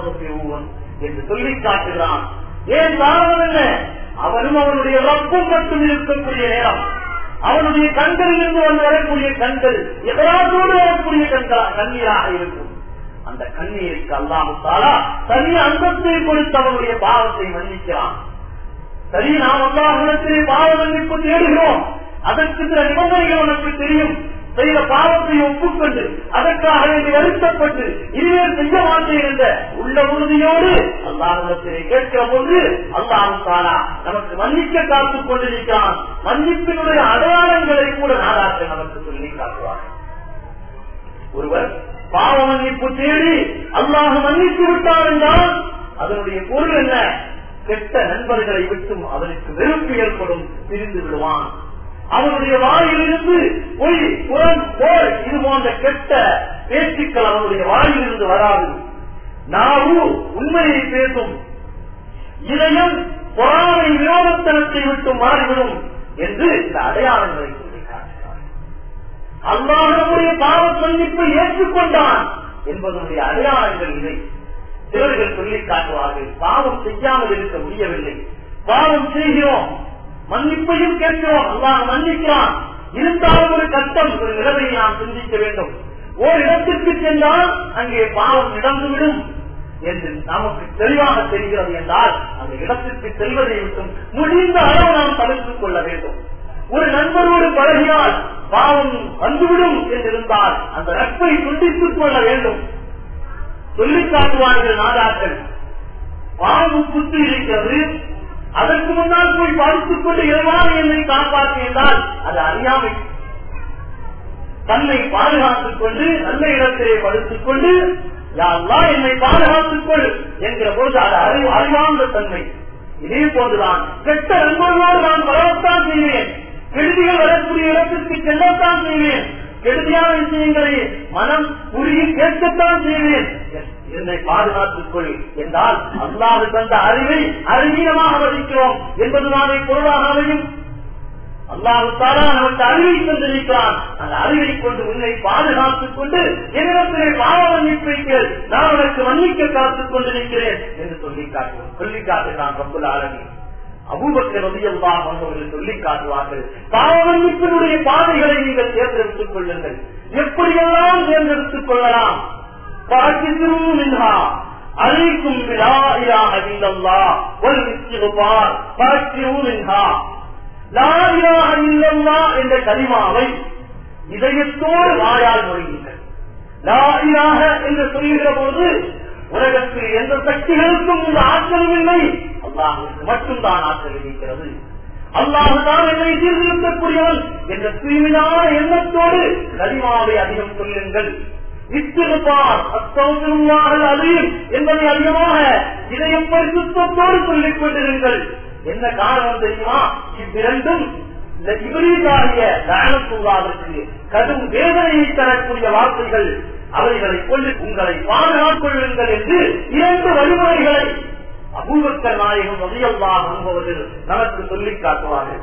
A: என்று சொல்லி காட்டுகிறான் ஏன் காரணம் என்ன அவனும் அவனுடைய ரப்பம் மட்டும் இருக்கக்கூடிய நேரம் அவனுடைய கண்களில் இருந்து வந்து வரக்கூடிய கண்கள் எதனாதோடு வரக்கூடிய கண்களா கண்ணீராக இருக்கும் அந்த கண்ணீருக்கு அல்லாமுத்தாலா தனி அந்தத்தை கொடுத்து அவனுடைய பாவத்தை மன்னிக்கிறான் சரி நாம் அல்லாஹிடத்திலே பாவ மன்னிப்பு தேடுகிறோம் அதற்கு சில நிபந்தனைகள் உனக்கு தெரியும் செய்த பாவத்தை ஒப்புக்கொண்டு அதற்காக வேண்டி வருத்தப்பட்டு இனிமேல் செய்ய மாட்டேன் என்ற உள்ள உறுதியோடு அல்லாஹிடத்திலே கேட்கிற போது அல்லாஹாலா நமக்கு மன்னிக்க காத்துக் கொண்டிருக்கிறான் மன்னிப்பினுடைய அடையாளங்களை கூட நாடாக்க நமக்கு சொல்லி காட்டுவார் ஒருவர் பாவ மன்னிப்பு தேடி அல்லாஹ் மன்னித்து விட்டார் என்றால் அதனுடைய பொருள் என்ன கெட்ட நண்பர்களை விட்டும் அவனுக்கு வெறுப்பு ஏற்படும் பிரிந்து விடுவான் அவனுடைய வாயிலிருந்து பொய் புறம் போல் இது போன்ற கெட்ட பேச்சுக்கள் அவனுடைய வாயிலிருந்து வராது நாவு உண்மையை பேசும் இதயம் பொறாமை விரோதத்தனத்தை விட்டு மாறிவிடும் என்று இந்த அடையாளங்களை சொல்லி காட்டுகிறார் அல்லாஹனுடைய பாவ மன்னிப்பை ஏற்றுக்கொண்டான் என்பதனுடைய அடையாளங்கள் இதை சிலர்கள் சொல்லி காட்டுவார்கள் பாவம் செய்யாமல் இருக்க முடியவில்லை பாவம் செய்கிறோம் மன்னிப்பையும் கேட்கிறோம் அல்லாஹ் மன்னிக்கிறான் இருந்தாலும் ஒரு கஷ்டம் ஒரு நிலைமையை நாம் சிந்திக்க வேண்டும் ஓர் இடத்திற்கு சென்றால் அங்கே பாவம் நடந்துவிடும் என்று நமக்கு தெளிவாக தெரிகிறது என்றால் அந்த இடத்திற்கு செல்வதை விட்டும் முடிந்த அளவு நாம் தவிர்த்துக் கொள்ள வேண்டும் ஒரு நண்பரோடு பழகினால் பாவம் வந்துவிடும் என்றிருந்தால் அந்த நட்பை துண்டித்துக் கொள்ள வேண்டும் சொல்லிக் காட்டுவார்கள் நாடாக்கள் பாவம் குத்து இருக்கிறது அதற்கு முன்னால் போய் படுத்துக் கொண்டு இறைவான என்னை காப்பாற்று என்றால் அது அறியாமை தன்னை பாதுகாத்துக் கொண்டு நல்ல இடத்திலே படுத்துக் கொண்டு யாரெல்லாம் என்னை பாதுகாத்துக் கொள் என்கிற பொழுது அது அறிவு அறிவார்ந்த தன்மை இதே போதுதான் கெட்ட நண்பர்களோடு நான் வரத்தான் செய்வேன் கெடுதிகள் வரக்கூடிய இடத்திற்கு செல்லத்தான் செய்வேன் கெடுதியான விஷயங்களை மனம் உருகி கேட்கத்தான் செய்வேன் என்னை பாதுகாத்துக் கொள் என்றால் அல்லாது தந்த அறிவை அறிவீனமாக மதிக்கிறோம் என்பதுதானே பொருளாக அமையும் அல்லாஹு தாரா நமக்கு அறிவை தந்திருக்கிறான் அந்த அறிவை கொண்டு உன்னை பாதுகாத்துக் கொண்டு என்னிடத்திலே பாவ மன்னிப்பைகள் நான் உனக்கு மன்னிக்க காத்துக் கொண்டிருக்கிறேன் என்று சொல்லி காட்டுவோம் சொல்லி காட்டுகிறான் ரப்புல் ஆலமி அபூபக்கர் ரதியல்லாஹ் அவர்கள் சொல்லி காட்டுவார்கள் பாவ மன்னிப்பினுடைய பாதைகளை நீங்கள் தேர்ந்தெடுத்துக் கொள்ளுங்கள் எப்படியெல்லாம் தேர்ந்தெடுத்துக் கொள்ளலாம் فأكثروا منها عليكم بلا إله إلا الله والاستغفار فأكثروا منها لا إله إلا الله என்ற கலிமாவை இதயத்தோடு வாயால் மொழியுங்கள் லா இலாஹ என்று சொல்லுகிற போது உலகத்தில் எந்த சக்திகளுக்கும் இந்த ஆற்றலும் இல்லை அல்லாஹுக்கு மட்டும்தான் ஆற்றல் இருக்கிறது அல்லாஹுதான் என்னை சீர்திருத்தக்கூடியவன் என்ற தூய்மையான எண்ணத்தோடு கலிமாவை அதிகம் சொல்லுங்கள் இத்திருப்பார் அத்தௌசருவார்கள் அதையும் என்பதை அதிகமாக இதயம் பரிசுத்தத்தோடு சொல்லிக் கொண்டிருங்கள் என்ன காரணம் தெரியுமா இவ்விரண்டும் இந்த இவரீதாகிய லானத்துள்ளாவிற்கு கடும் வேதனையை தரக்கூடிய வார்த்தைகள் அவைகளை கொண்டு உங்களை பாதுகாக்கொள்ளுங்கள் என்று இரண்டு வழிமுறைகளை அபூபக்கர் நாயகம் வதியல்லாக என்பவர்கள் நமக்கு சொல்லிக் காட்டுவார்கள்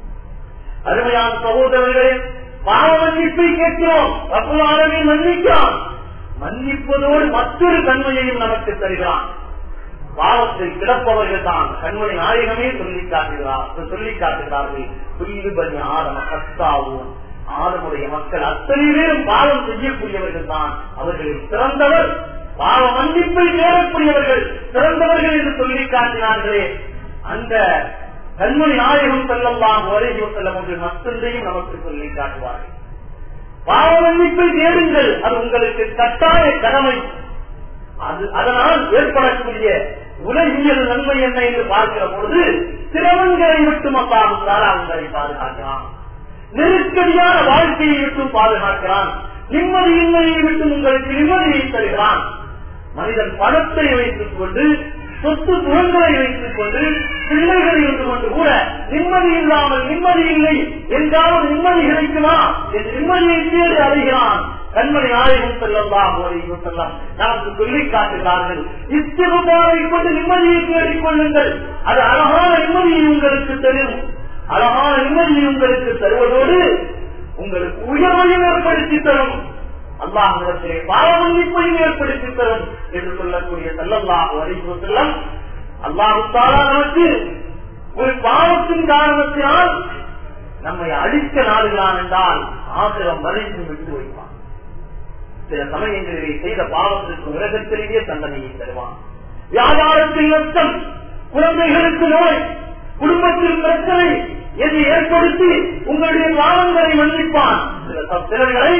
A: அருமையான சகோதரர்களே பாவ மன்னிப்பை கேட்கிறோம் ரப்புலாரனை மன்னிக்கிறான் மன்னிப்பதோடு மற்றொரு தன்மையையும் நமக்கு தருகிறான் பாவத்தை கிடப்பவர்கள் தான் கண்மணி நாயகமே சொல்லி காட்டுகிறார் சொல்லி காட்டுகிறார்கள் புரிந்து பண்ணி ஆதம கத்தாவும் ஆதமுடைய மக்கள் அத்தனை பேரும் பாவம் செய்யக்கூடியவர்கள் தான் அவர்களில் சிறந்தவர் பாவ மன்னிப்பை தேடக்கூடியவர்கள் சிறந்தவர்கள் என்று சொல்லி காட்டினார்களே அந்த கண்மணி நாயகம் செல்லலாம் வரையோ செல்லம் என்று மற்றொன்றையும் நமக்கு சொல்லி காட்டுவார்கள் பாவ மன்னிப்பை தேடுங்கள் அது உங்களுக்கு கட்டாய கடமை அது அதனால் ஏற்படக்கூடிய உலகியல் நன்மை என்ன என்று பார்க்கிற பொழுது சிரமங்களை விட்டும் அல்லாஹால அவங்களை பாதுகாக்கிறான் நெருக்கடியான வாழ்க்கையை விட்டும் பாதுகாக்கிறான் நிம்மதியின்மையை விட்டு உங்களுக்கு நிம்மதியை தருகிறான் மனிதன் பணத்தை வைத்துக் கொண்டு சொத்து சுகங்களை வைத்துக் கொண்டு பிள்ளைகளை இருந்து கொண்டு கூட நிம்மதி இல்லாமல் நிம்மதி இல்லை என்றாலும் நிம்மதி கிடைக்குமா என்று நிம்மதியை தேடி அடைகிறான் கண்மணி நாயகம் செல்லலாம் செல்லம் நமக்கு சொல்லி காட்டுகிறார்கள் இத்திருமாவை கொண்டு நிம்மதியை தேடிக் கொள்ளுங்கள் அது அழகான நிம்மதியை உங்களுக்கு தரும் அழகான நிம்மதியை உங்களுக்கு தருவதோடு உங்களுக்கு உயர்வையும் ஏற்படுத்தி தரும் அல்லாஹிடத்திலே பாவ மன்னிப்பையும் ஏற்படுத்தி தரும் என்று சொல்லக்கூடிய செல்லல்லாஹு அறிவு செல்லம் அல்லாஹு தாலா நமக்கு ஒரு பாவத்தின் காரணத்தினால் நம்மை அழிக்க நாடுகிறான் என்றால் ஆசிரம் வரைந்து விட்டு வைப்பான் சில சமயங்களிலே செய்த பாவத்திற்கு உலகத்திலேயே தண்டனையை தருவான் வியாபாரத்தில் நஷ்டம் குழந்தைகளுக்கு நோய் குடும்பத்தில் பிரச்சனை எது ஏற்படுத்தி உங்களுடைய பாவங்களை மன்னிப்பான் சில சிலர்களை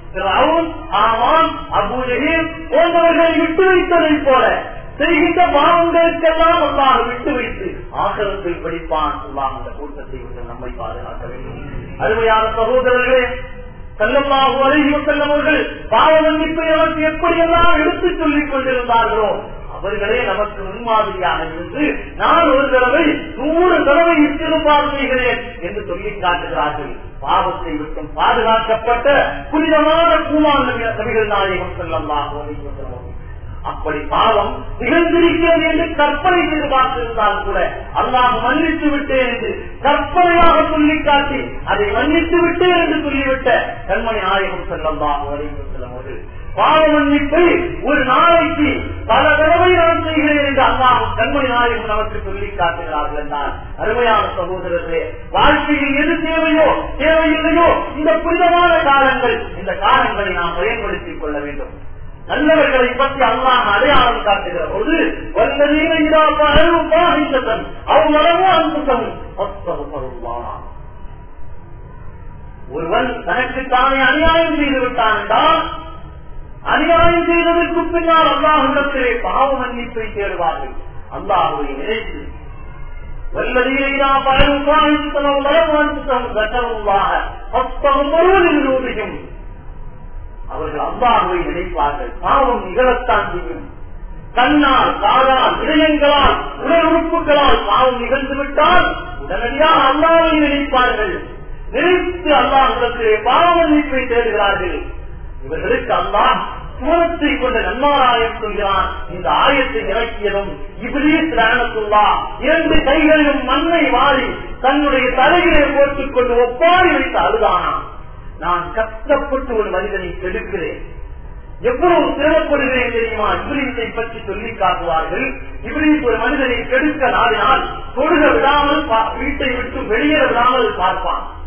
A: ஆமான் அபூஜகில் போன்றவர்களை விட்டு வைத்ததை போல செய்கின்ற பாவங்களுக்கெல்லாம் அல்லாஹ் விட்டு வைத்து ஆசிரத்தில் படிப்பான் அல்லாஹ் அந்த கூட்டத்தை விட்டு நம்மை பாதுகாக்க வேண்டும் அருமையான சகோதரர்களே செல்லமாக அருகிய செல்லவர்கள் பாவ மன்னிப்பை நமக்கு எப்படியெல்லாம் எடுத்துச் சொல்லிக் கொண்டிருந்தார்களோ அவர்களே நமக்கு முன்மாதிரியாக இருந்து நான் ஒரு தடவை நூறு தடவை இத்திருப்பார் செய்கிறேன் என்று சொல்லி காட்டுகிறார்கள் பாவத்தை விட்டும் பாதுகாக்கப்பட்ட புனிதமான கூமான் நபிகள் நாயகம் செல்லமாக அப்படி பாவம் நிகழ்ந்திருக்கிறது என்று கற்பனை செய்து பார்த்திருந்தால் கூட அல்லாஹ் மன்னித்து விட்டேன் என்று கற்பனையாக சொல்லி காட்டி அதை மன்னித்து விட்டேன் என்று சொல்லிவிட்ட கண்மணி நாயகம் செல்லலாம் செல்லும் பாவ மன்னிப்பை ஒரு நாளைக்கு பல தடவை நான் செய்கிறேன் என்று அல்லாஹும் கண்மணி நாயகம் நமக்கு சொல்லி காட்டுகிறார்கள் என்றால் அருமையான சகோதரர்களே வாழ்க்கையில் எது தேவையோ தேவையில்லையோ இந்த புனிதமான காலங்கள் இந்த காலங்களை நாம் பயன்படுத்திக் கொள்ள வேண்டும் நல்லவர்களை பற்றி அல்லாஹ் அடையாளம் காட்டுகிற போது அவங்களவோ அன்புத்தமும் ஒருவன் தனக்கு தானே அநியாயம் செய்து விட்டான் என்றால் அநியாயம் செய்ததற்கு பின்னால் அல்லாஹிடத்திலே பாவ மன்னிப்பை தேடுவார்கள் அல்லாஹுவை நினைத்து வல்லதீரையா பலரும் பாதித்தனம் வளர்வாழ்த்தம் கட்டவுமாக பத்தம் ஒருவரின் அவர்கள் அல்லாஹுவை நினைப்பார்கள் பாவம் நிகழத்தான் செய்யும் கண்ணால் காலால் இதயங்களால் உடல் உறுப்புகளால் பாவம் நிகழ்ந்து விட்டால் உடனடியாக அல்லாவை நினைப்பார்கள் நினைத்து அல்லாஹிடத்திலே பாவ மன்னிப்பை தேடுகிறார்கள் இவர்களுக்கு அல்லாஹ் சூரத்தை கொண்ட நன்மாராயம் சொல்கிறான் இந்த ஆயத்தை இறக்கியதும் இபிலீஸ் லானத்துள்ளா இரண்டு கைகளிலும் மண்ணை வாரி தன்னுடைய தலையிலே போட்டுக் கொண்டு ஒப்பாரி வைத்து அழுதானா நான் கஷ்டப்பட்டு ஒரு மனிதனை கெடுக்கிறேன் எவ்வளவு சிரமப்படுகிறேன் தெரியுமா இபிலீஸை பற்றி சொல்லி காட்டுவார்கள் இபிலீஸ் ஒரு மனிதனை கெடுக்க நாடினால் தொழுக விடாமல் வீட்டை விட்டு வெளியேற விடாமல் பார்ப்பான்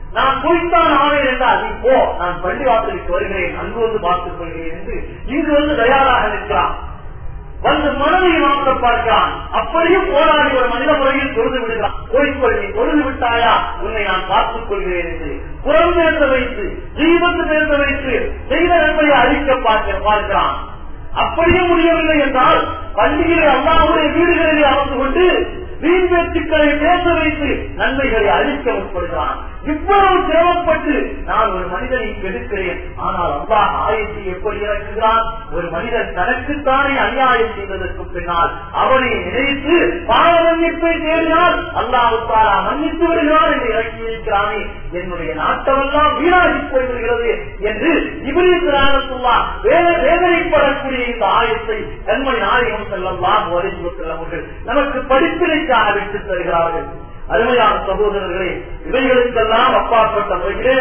A: நான் போய்த்தான் ஆவேன் என்றால் நீ போ நான் பள்ளி வாசலுக்கு வருகிறேன் அங்கு வந்து பார்த்துக் கொள்கிறேன் என்று இங்கு வந்து தயாராக நிற்கிறான் வந்து மனதை மாற்ற பார்க்கிறான் அப்படியும் போராடி ஒரு மனித முறையில் தொழுது விடுகிறான் போய்கொள் நீ தொழுது விட்டாயா உன்னை நான் பார்த்துக் கொள்கிறேன் என்று புறம் பேச வைத்து ஜீவத்து பேச வைத்து செய்த நன்மையை அழிக்க பார்க்க பார்க்கிறான் அப்படியே முடியவில்லை என்றால் பள்ளியிலே அல்லாவுடைய வீடுகளிலே அமர்ந்து கொண்டு வீண் பேச்சுக்களை பேச வைத்து நன்மைகளை அழிக்க முற்படுகிறான் இவ்வளவு சிரமப்பட்டு நான் ஒரு மனிதனை கெடுக்கிறேன் ஆனால் அல்லாஹ் ஆயத்தை எப்படி இறக்குகிறான் ஒரு மனிதன் தனக்குத்தானே அநியாயம் செய்ததற்கு பின்னால் அவனை நினைத்து பாவ மன்னிப்பை தேடினால் அல்லாவுக்காரா மன்னித்து விடுகிறான் என்று இறக்கி இருக்கிறானே என்னுடைய நாட்டமெல்லாம் வீணாகி போய்விடுகிறது என்று இவரிசுல்லா வேதனைப்படக்கூடிய இந்த ஆயத்தை கண்மணி நாயகம் செல்லலாம் வருகிற செல்லவர்கள் நமக்கு படிப்பினைக்காக விட்டு தருகிறார்கள் அருமையான சகோதரர்களே இவைகளுக்கெல்லாம் அப்பாற்பட்ட முறையிலே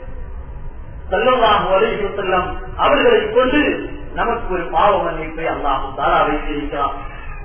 A: செல்லலாம் வருகிற செல்லம் அவர்களை கொண்டு நமக்கு ஒரு பாவ மன்னிப்பை அல்லாஹ் தாரா வைத்திருக்கிறார்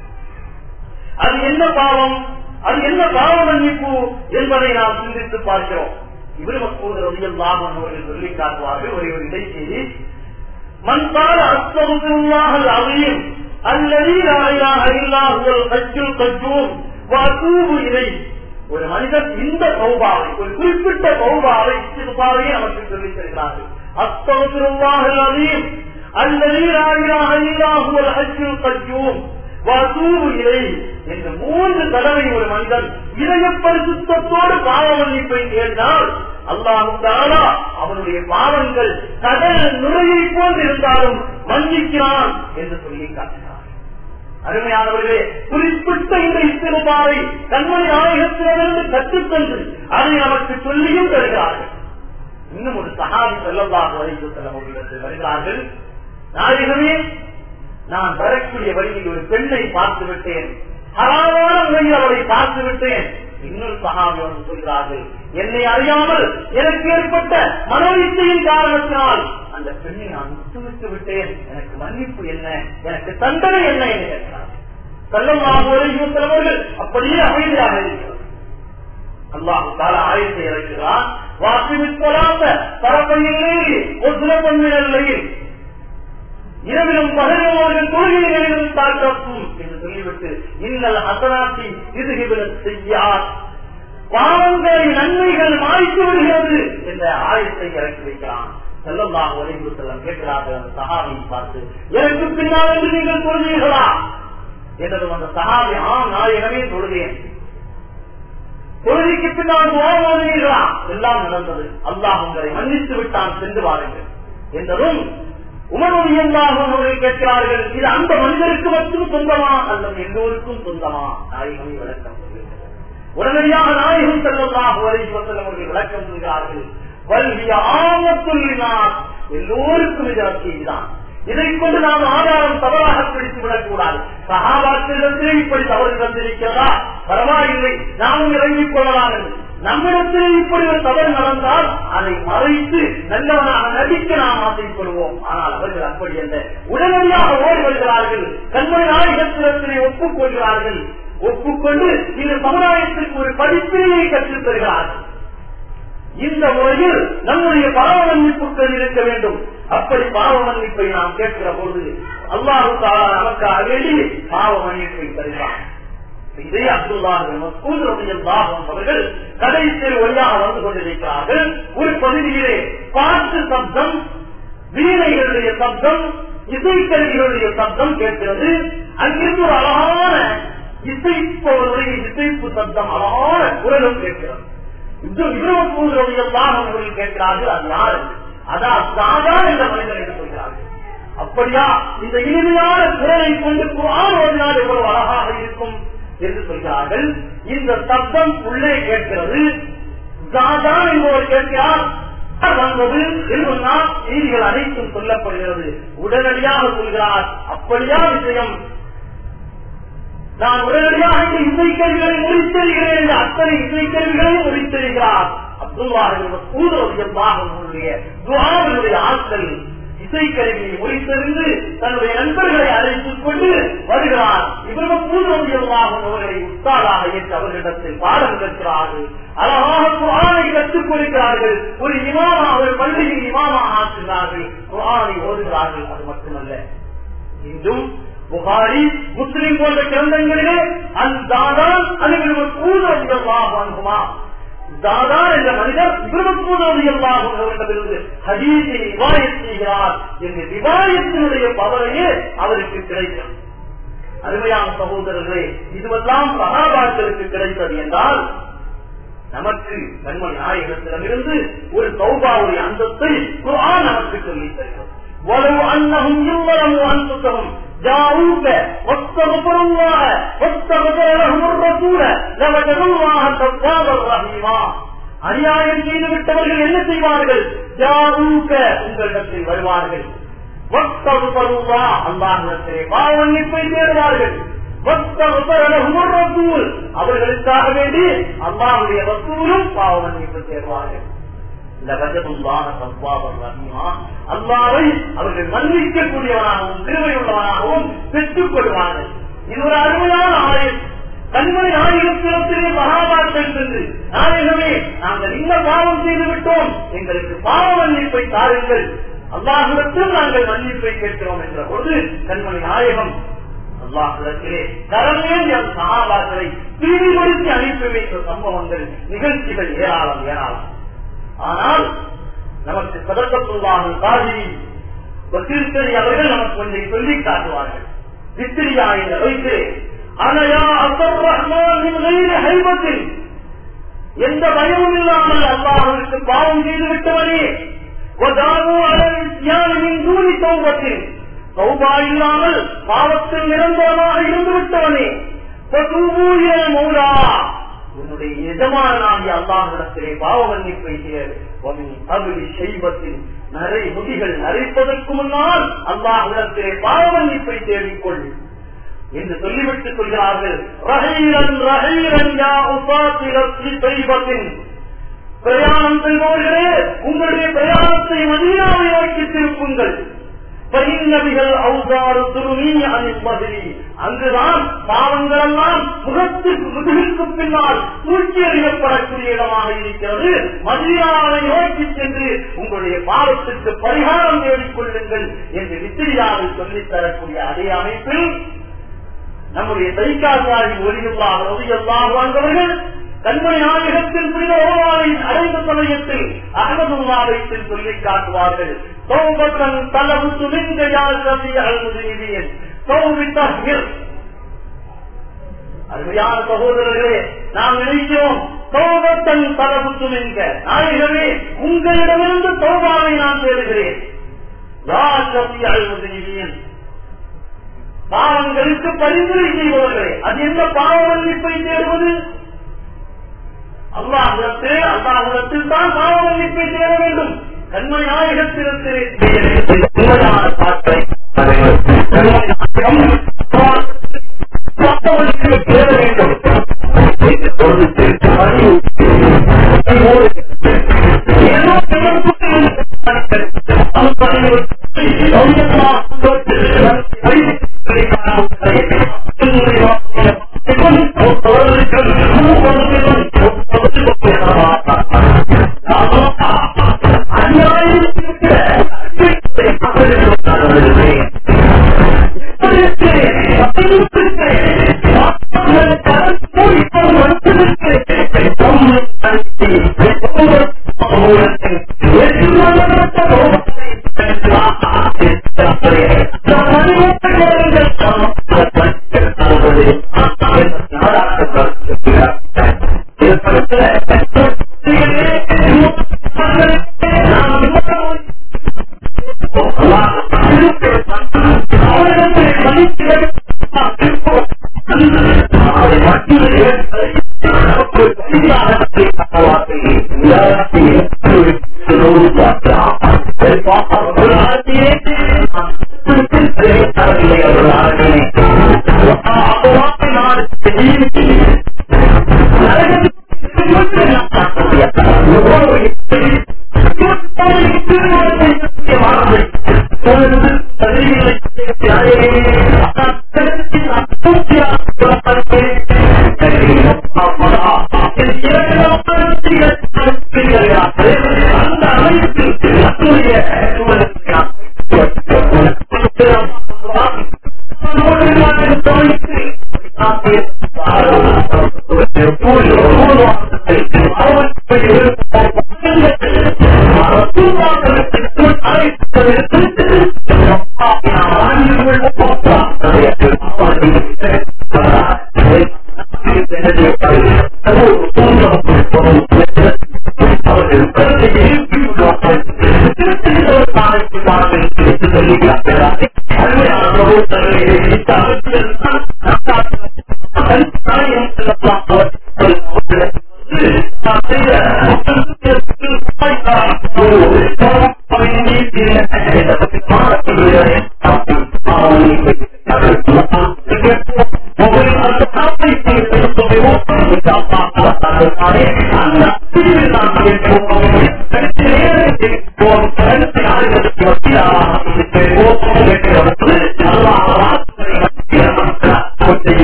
A: அது என்ன பாவம் அது என்ன பாவ மன்னிப்பு என்பதை நாம் சிந்தித்து பார்க்கிறோம் இவர் மக்கள் ரவியல்லாம் அவர்கள் சொல்லி காட்டுவார்கள் ஒரே ஒரு இடைச்செய்தி மண்பால அஸ்தமுல்லாஹல் அவையும் அல்லது இல்லாஹுவல் கஜ்ஜுல் கஜ்ஜூம் வாசூபு இதை ஒரு மனிதன் இந்த சௌபாவை ஒரு குறிப்பிட்ட சௌபாவை இஸ்திருபாவையே நமக்கு சொல்லித் தருகிறார்கள் அஸ்தமுல்லாஹல் அவையும் அல்லது இல்லாஹுவல் கஜ்ஜுல் கஜ்ஜூம் வசூபு இலை என்று மூன்று தடவை ஒரு மனிதன் இதய பரிசுத்தத்தோடு பாவ மன்னிப்பை கேட்டால் அல்லாஹும் தானா அவனுடைய பாவங்கள் கடல் நுரையை போல் இருந்தாலும் மன்னிக்கிறான் என்று சொல்லி காட்டினார் அருமையானவர்களே குறிப்பிட்ட இந்த இத்திருப்பாவை கண்மணி ஆயுகத்திலிருந்து கற்றுக்கொண்டு அதை நமக்கு சொல்லியும் தருகிறார்கள் இன்னும் ஒரு சகாதி செல்லல்லாக வரைக்கும் செல்ல முடிகிறது வருகிறார்கள் நாயகமே நான் வரக்கூடிய வழியில் ஒரு பெண்ணை பார்த்து விட்டேன் ஹராமான முறையில் அவளை பார்த்து விட்டேன் இன்னொரு சகாபி வந்து சொல்கிறார்கள் என்னை அறியாமல் எனக்கு ஏற்பட்ட மனோவித்தையின் காரணத்தினால் அந்த பெண்ணை நான் விட்டுவிட்டு விட்டேன் எனக்கு மன்னிப்பு என்ன எனக்கு தண்டனை என்ன என்று கேட்கிறார் செல்லமாக தலைவர்கள் அப்படியே அமைதியாக இருக்கிறார் அல்லாஹு கால ஆயத்தை இறக்கிறார் வாசிவித்தலாந்த பரப்பையிலே ஒரு சில பண்பினையில் இரவிலும் பகலும் அவர்கள் தொழுகைகளிலும் தாக்கப்பும் என்று சொல்லிவிட்டு இன்னல் அசனாத்தி இதுகிவிட செய்யார் பாவங்களை நன்மைகள் மாய்த்து விடுகிறது என்ற ஆயத்தை இறக்கி வைக்கிறான் செல்லமாக ஒளிந்து செல்லம் கேட்கிறார்கள் அந்த சகாபியை பார்த்து எனக்கு பின்னால் என்று நீங்கள் தொழுவீர்களா என்றது அந்த சகாபி ஆம் நாயகமே தொழுதேன் தொழுகைக்கு பின்னால் ஓடுவீர்களா எல்லாம் நடந்தது அல்லாஹ் உங்களை மன்னித்து விட்டான் சென்று வாருங்கள் என்றதும் உமருடைய அவர்கள் கேட்கிறார்கள் இது அந்த மனிதருக்கு மட்டும் சொந்தமா அல்லது எல்லோருக்கும் சொந்தமா நாயகமே விளக்கம் சொல்லுகிறது உடனடியாக நாயகம் செல்லமாக வரைவசல் அவர்கள் விளக்கம் சொல்கிறார்கள் வல்விய ஆமத்துள்ளினார் எல்லோருக்கும் இது செய்திதான் இதை கொண்டு நாம் ஆதாரம் தவறாக பிடித்து விடக்கூடாது சகாபாத்திரத்திலே இப்படி தவறு வந்திருக்கிறதா பரவாயில்லை நாமும் இறங்கிக் கொள்ளலாம் என்று நம்மிடத்திலே இப்படி ஒரு தவறு நடந்தால் அதை மறைத்து நல்லவனாக நடிக்க நாம் ஆசைப்படுவோம் ஆனால் அவர்கள் அப்படி அல்ல உடனடியாக ஓடி வருகிறார்கள் கண்மணி நாயகத்திலே ஒப்புக்கொள்கிறார்கள் ஒப்புக்கொண்டு இந்த சமுதாயத்திற்கு ஒரு படிப்பினையை கற்றுத் தருகிறார்கள் இந்த முறையில் நம்முடைய பாவ மன்னிப்புகள் இருக்க வேண்டும் அப்படி பாவ மன்னிப்பை நாம் கேட்கிற போது அல்லாஹு தாலா நமக்காக வேண்டி பாவ மன்னிப்பை தருகிறார் இதே அப்துல்லாஹும் அவர்கள் கடைசியில் வழியாக வந்து கொண்டிருக்கிறார்கள் ஒரு பகுதியிலே பாட்டு சப்தம் வீணைகளுடைய சப்தம் இசைக்கருவிகளுடைய சப்தம் கேட்கிறது அங்கிருந்து ஒரு அழகான இசைப்பவருடைய இசைப்பு சப்தம் அழகான குரலும் கேட்கிறது அவர்கள் கேட்கிறார்கள் அது யார் அதான் தாதா என்ற மனிதன் என்று சொல்கிறார்கள் அப்படியா இந்த இனிமையான குரலை கொண்டு குரான் ஓடினால் எவ்வளவு அழகாக இருக்கும் என்று சொல்கிறார்கள் இந்த சப்தம் உள்ளே கேட்கிறது தாதா என்பவர் கேட்கிறார் வந்தது என்றா செய்திகள் அனைத்தும் சொல்லப்படுகிறது உடனடியாக சொல்கிறார் அப்படியா விஷயம் நான் உடனடியாக இந்த இசைக்கருவிகளை முடித்தருகிறேன் என்று அத்தனை இசைக்கருவிகளையும் முடித்தருகிறார் அப்துல்லாஹுடைய துவாவினுடைய ஆற்றல் இசைக்கருவியை ஒழித்தறிந்து தன்னுடைய நண்பர்களை அழைத்துக் கொண்டு வருகிறார் இவர்கள் பூர்வதியல்லாகும் அவர்களை உத்தாளாக ஏற்று அவர்களிடத்தில் பாடம் கற்கிறார்கள் அழகாக குரானை கற்றுக் கொடுக்கிறார்கள் ஒரு இமாமா அவர் பள்ளியில் இமாமா ஆக்குகிறார்கள் குரானை ஓதுகிறார்கள் அது மட்டுமல்ல இன்றும் புகாரி முஸ்லிம் போன்ற கிரந்தங்களிலே அந்தாதான் அனுபவம் பூர்வதியல்லாகுமா தாதா என்ற மனிதர் இவர்களுக்கு ஹதீஸை விவாயத் செய்கிறார் என்ற விவாயத்தினுடைய பவரையே அவருக்கு கிடைக்கும் அருமையான சகோதரர்களே இதுவெல்லாம் சகாபாக்களுக்கு கிடைத்தது என்றால் நமக்கு கண்மணி நாயகத்திடமிருந்து ஒரு சௌபாவுடைய அந்தத்தை குரான் நமக்கு சொல்லித் தருகிறது ولو أنهم يظلموا أنفسهم جاءوك واستغفروا الله واستغفر لهم الرسول لوجدوا الله توابا رحيما அநியாயம் செய்து விட்டவர்கள் என்ன செய்வார்கள் ஜாரூக்க உங்களிடத்தில் வருவார்கள் அல்லாஹிடத்திலே பாவன்னிப்பை தேடுவார்கள் அவர்களுக்காக வேண்டி அல்லாவுடைய வசூலும் பாவமன்னிப்பு தேடுவார்கள் அல்லாவை அவர்கள் மன்னிக்கக்கூடியவனாகவும் திருமையுள்ளவனாகவும் பெற்றுக் கொள்வார்கள் இது ஒரு அருமையான ஆயுள் கண்மணி நாயகத்திலே மகாபாரதம் சென்று நாயகமே நாங்கள் இந்த பாவம் செய்து விட்டோம் எங்களுக்கு பாவ மன்னிப்பை தாருங்கள் அல்லாஹிடத்தில் நாங்கள் மன்னிப்பை கேட்கிறோம் என்ற பொழுது கண்மணி நாயகம் அல்லாஹிடத்திலே தரமேந்தி அந்த சகாபாக்களை பிரிவுபடுத்தி அனுப்பி வைத்த சம்பவங்கள் நிகழ்ச்சிகள் ஏராளம் ஏராளம் ஆனால் நமக்கு சதக்கத்துள்ளான காதி வசீர்கரி அவர்கள் நமக்கு ஒன்றை சொல்லி காட்டுவார்கள் வித்திரியா என்ற வைத்து அனையா அப்துல் ரஹ்மான் ஹைபத்தில் எந்த பயமும் இல்லாமல் அல்லாஹருக்கு பாவம் செய்து விட்டவனே கூலி சௌபத்தில் சௌபா இல்லாமல் பாவத்தில் நிரந்தரமாக இருந்து விட்டவனே மௌலா உன்னுடைய எஜமானாகிய அல்லாஹிடத்திலே பாவ மன்னிப்பை செய்வத்தில் நிறை முடிகள் நரைப்பதற்கு முன்னால் அல்லாஹிடத்திலே பாவ மன்னிப்பை தேடிக்கொள் என்று சொல்லிவிட்டு சொல்கிறார்கள் ரஹீரன் ரஹீரன் யா உபாத்திரத்தி செய்வத்தின் பிரயாணம் செய்வோர்களே உங்களுடைய பிரயாணத்தை மதீனாவை நோக்கி திருப்புங்கள் பைநபிகள் அவுதாறு துருமி அனில் மதுரி அங்குதான் பாவங்கள் எல்லாம் முகத்துக்கு முதுகிற்கு பின்னால் தூக்கி எறியப்படக்கூடிய இடமாக இருக்கிறது மதியாவை நோக்கி சென்று உங்களுடைய பாவத்திற்கு பரிகாரம் தேடிக்கொள்ளுங்கள் என்று வித்திரியாவை சொல்லித் தரக்கூடிய அதே அமைப்பில் நம்முடைய தைக்காசாரி ஒளியுள்ளாக ஒளியல்லாக வாழ்ந்தவர்கள் கண்மணி நாயகத்தில் புனித ஓவாவை அடைந்த சமயத்தில் அகமதுல்லாவைத்தில் சொல்லி காட்டுவார்கள் சௌபத்தன் தலவு துணிந்தையால் கவி அல்முதீவியன் சௌபித்தகிர் அருமையான சகோதரர்களே நாம் நினைக்கிறோம் சௌபத்தன் தலவு துணிங்க நாயகமே உங்களிடமிருந்து சௌபாவை நான் தேடுகிறேன் யார் கவி அல்முதீவியன் பாவங்களுக்கு பரிந்துரை செய்பவர்களே அது என்ன பாவ மன்னிப்பை தேடுவது அல்லாஹிடத்தில் அல்லாஹிடத்தில் தான் பாவ மன்னிப்பை தேட வேண்டும் கண்மணி நாயகத்திடத்திலே உண்மையான பாட்டை தேட வேண்டும்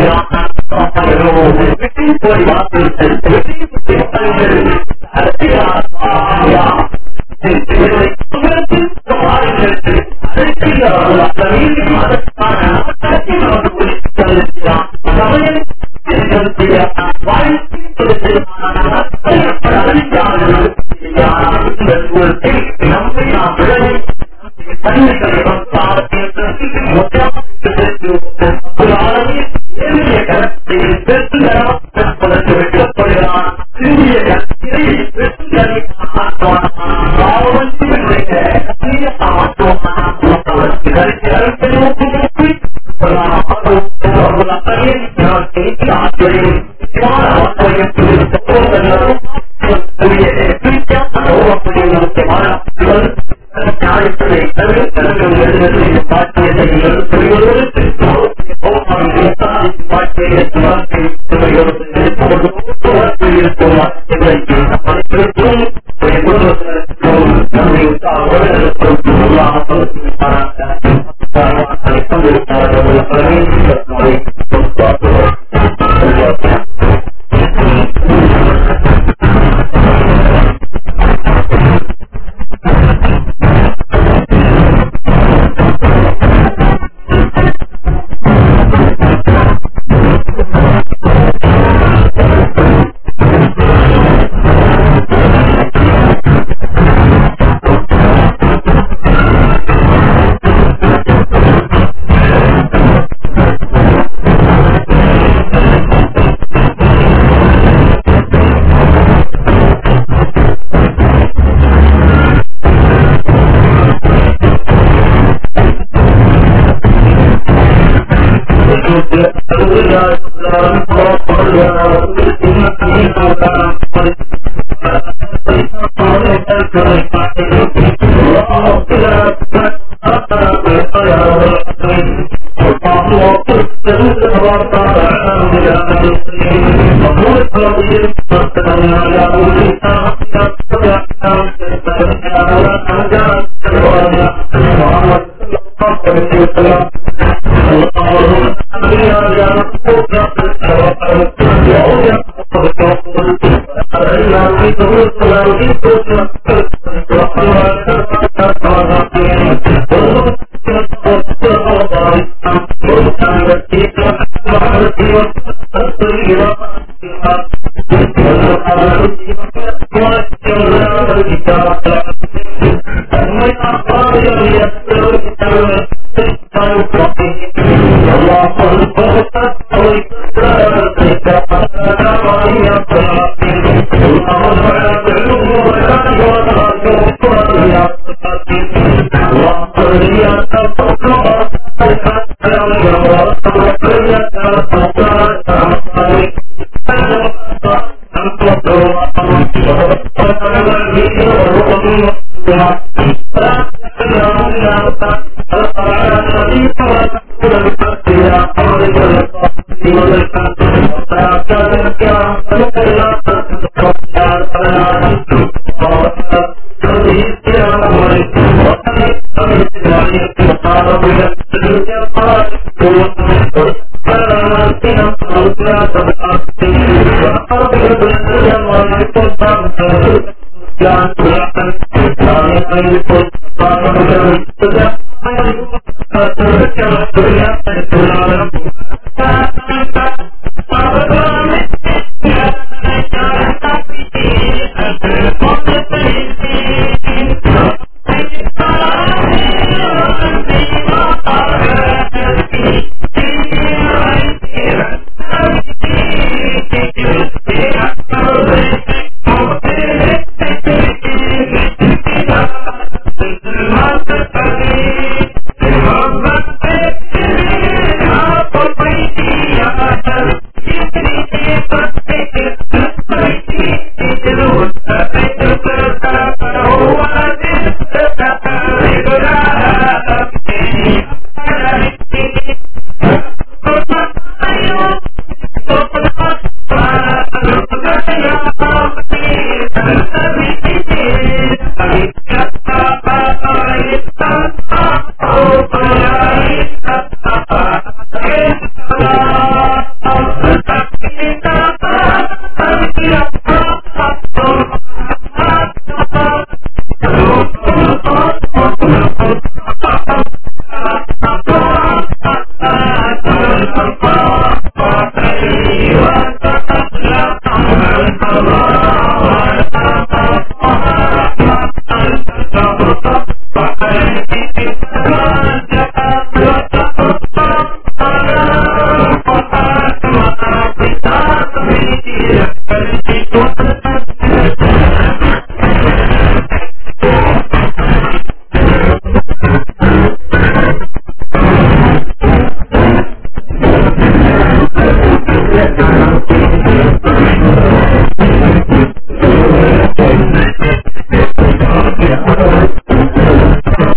B: Thank you.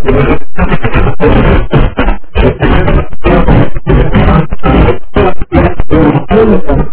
B: Thank you.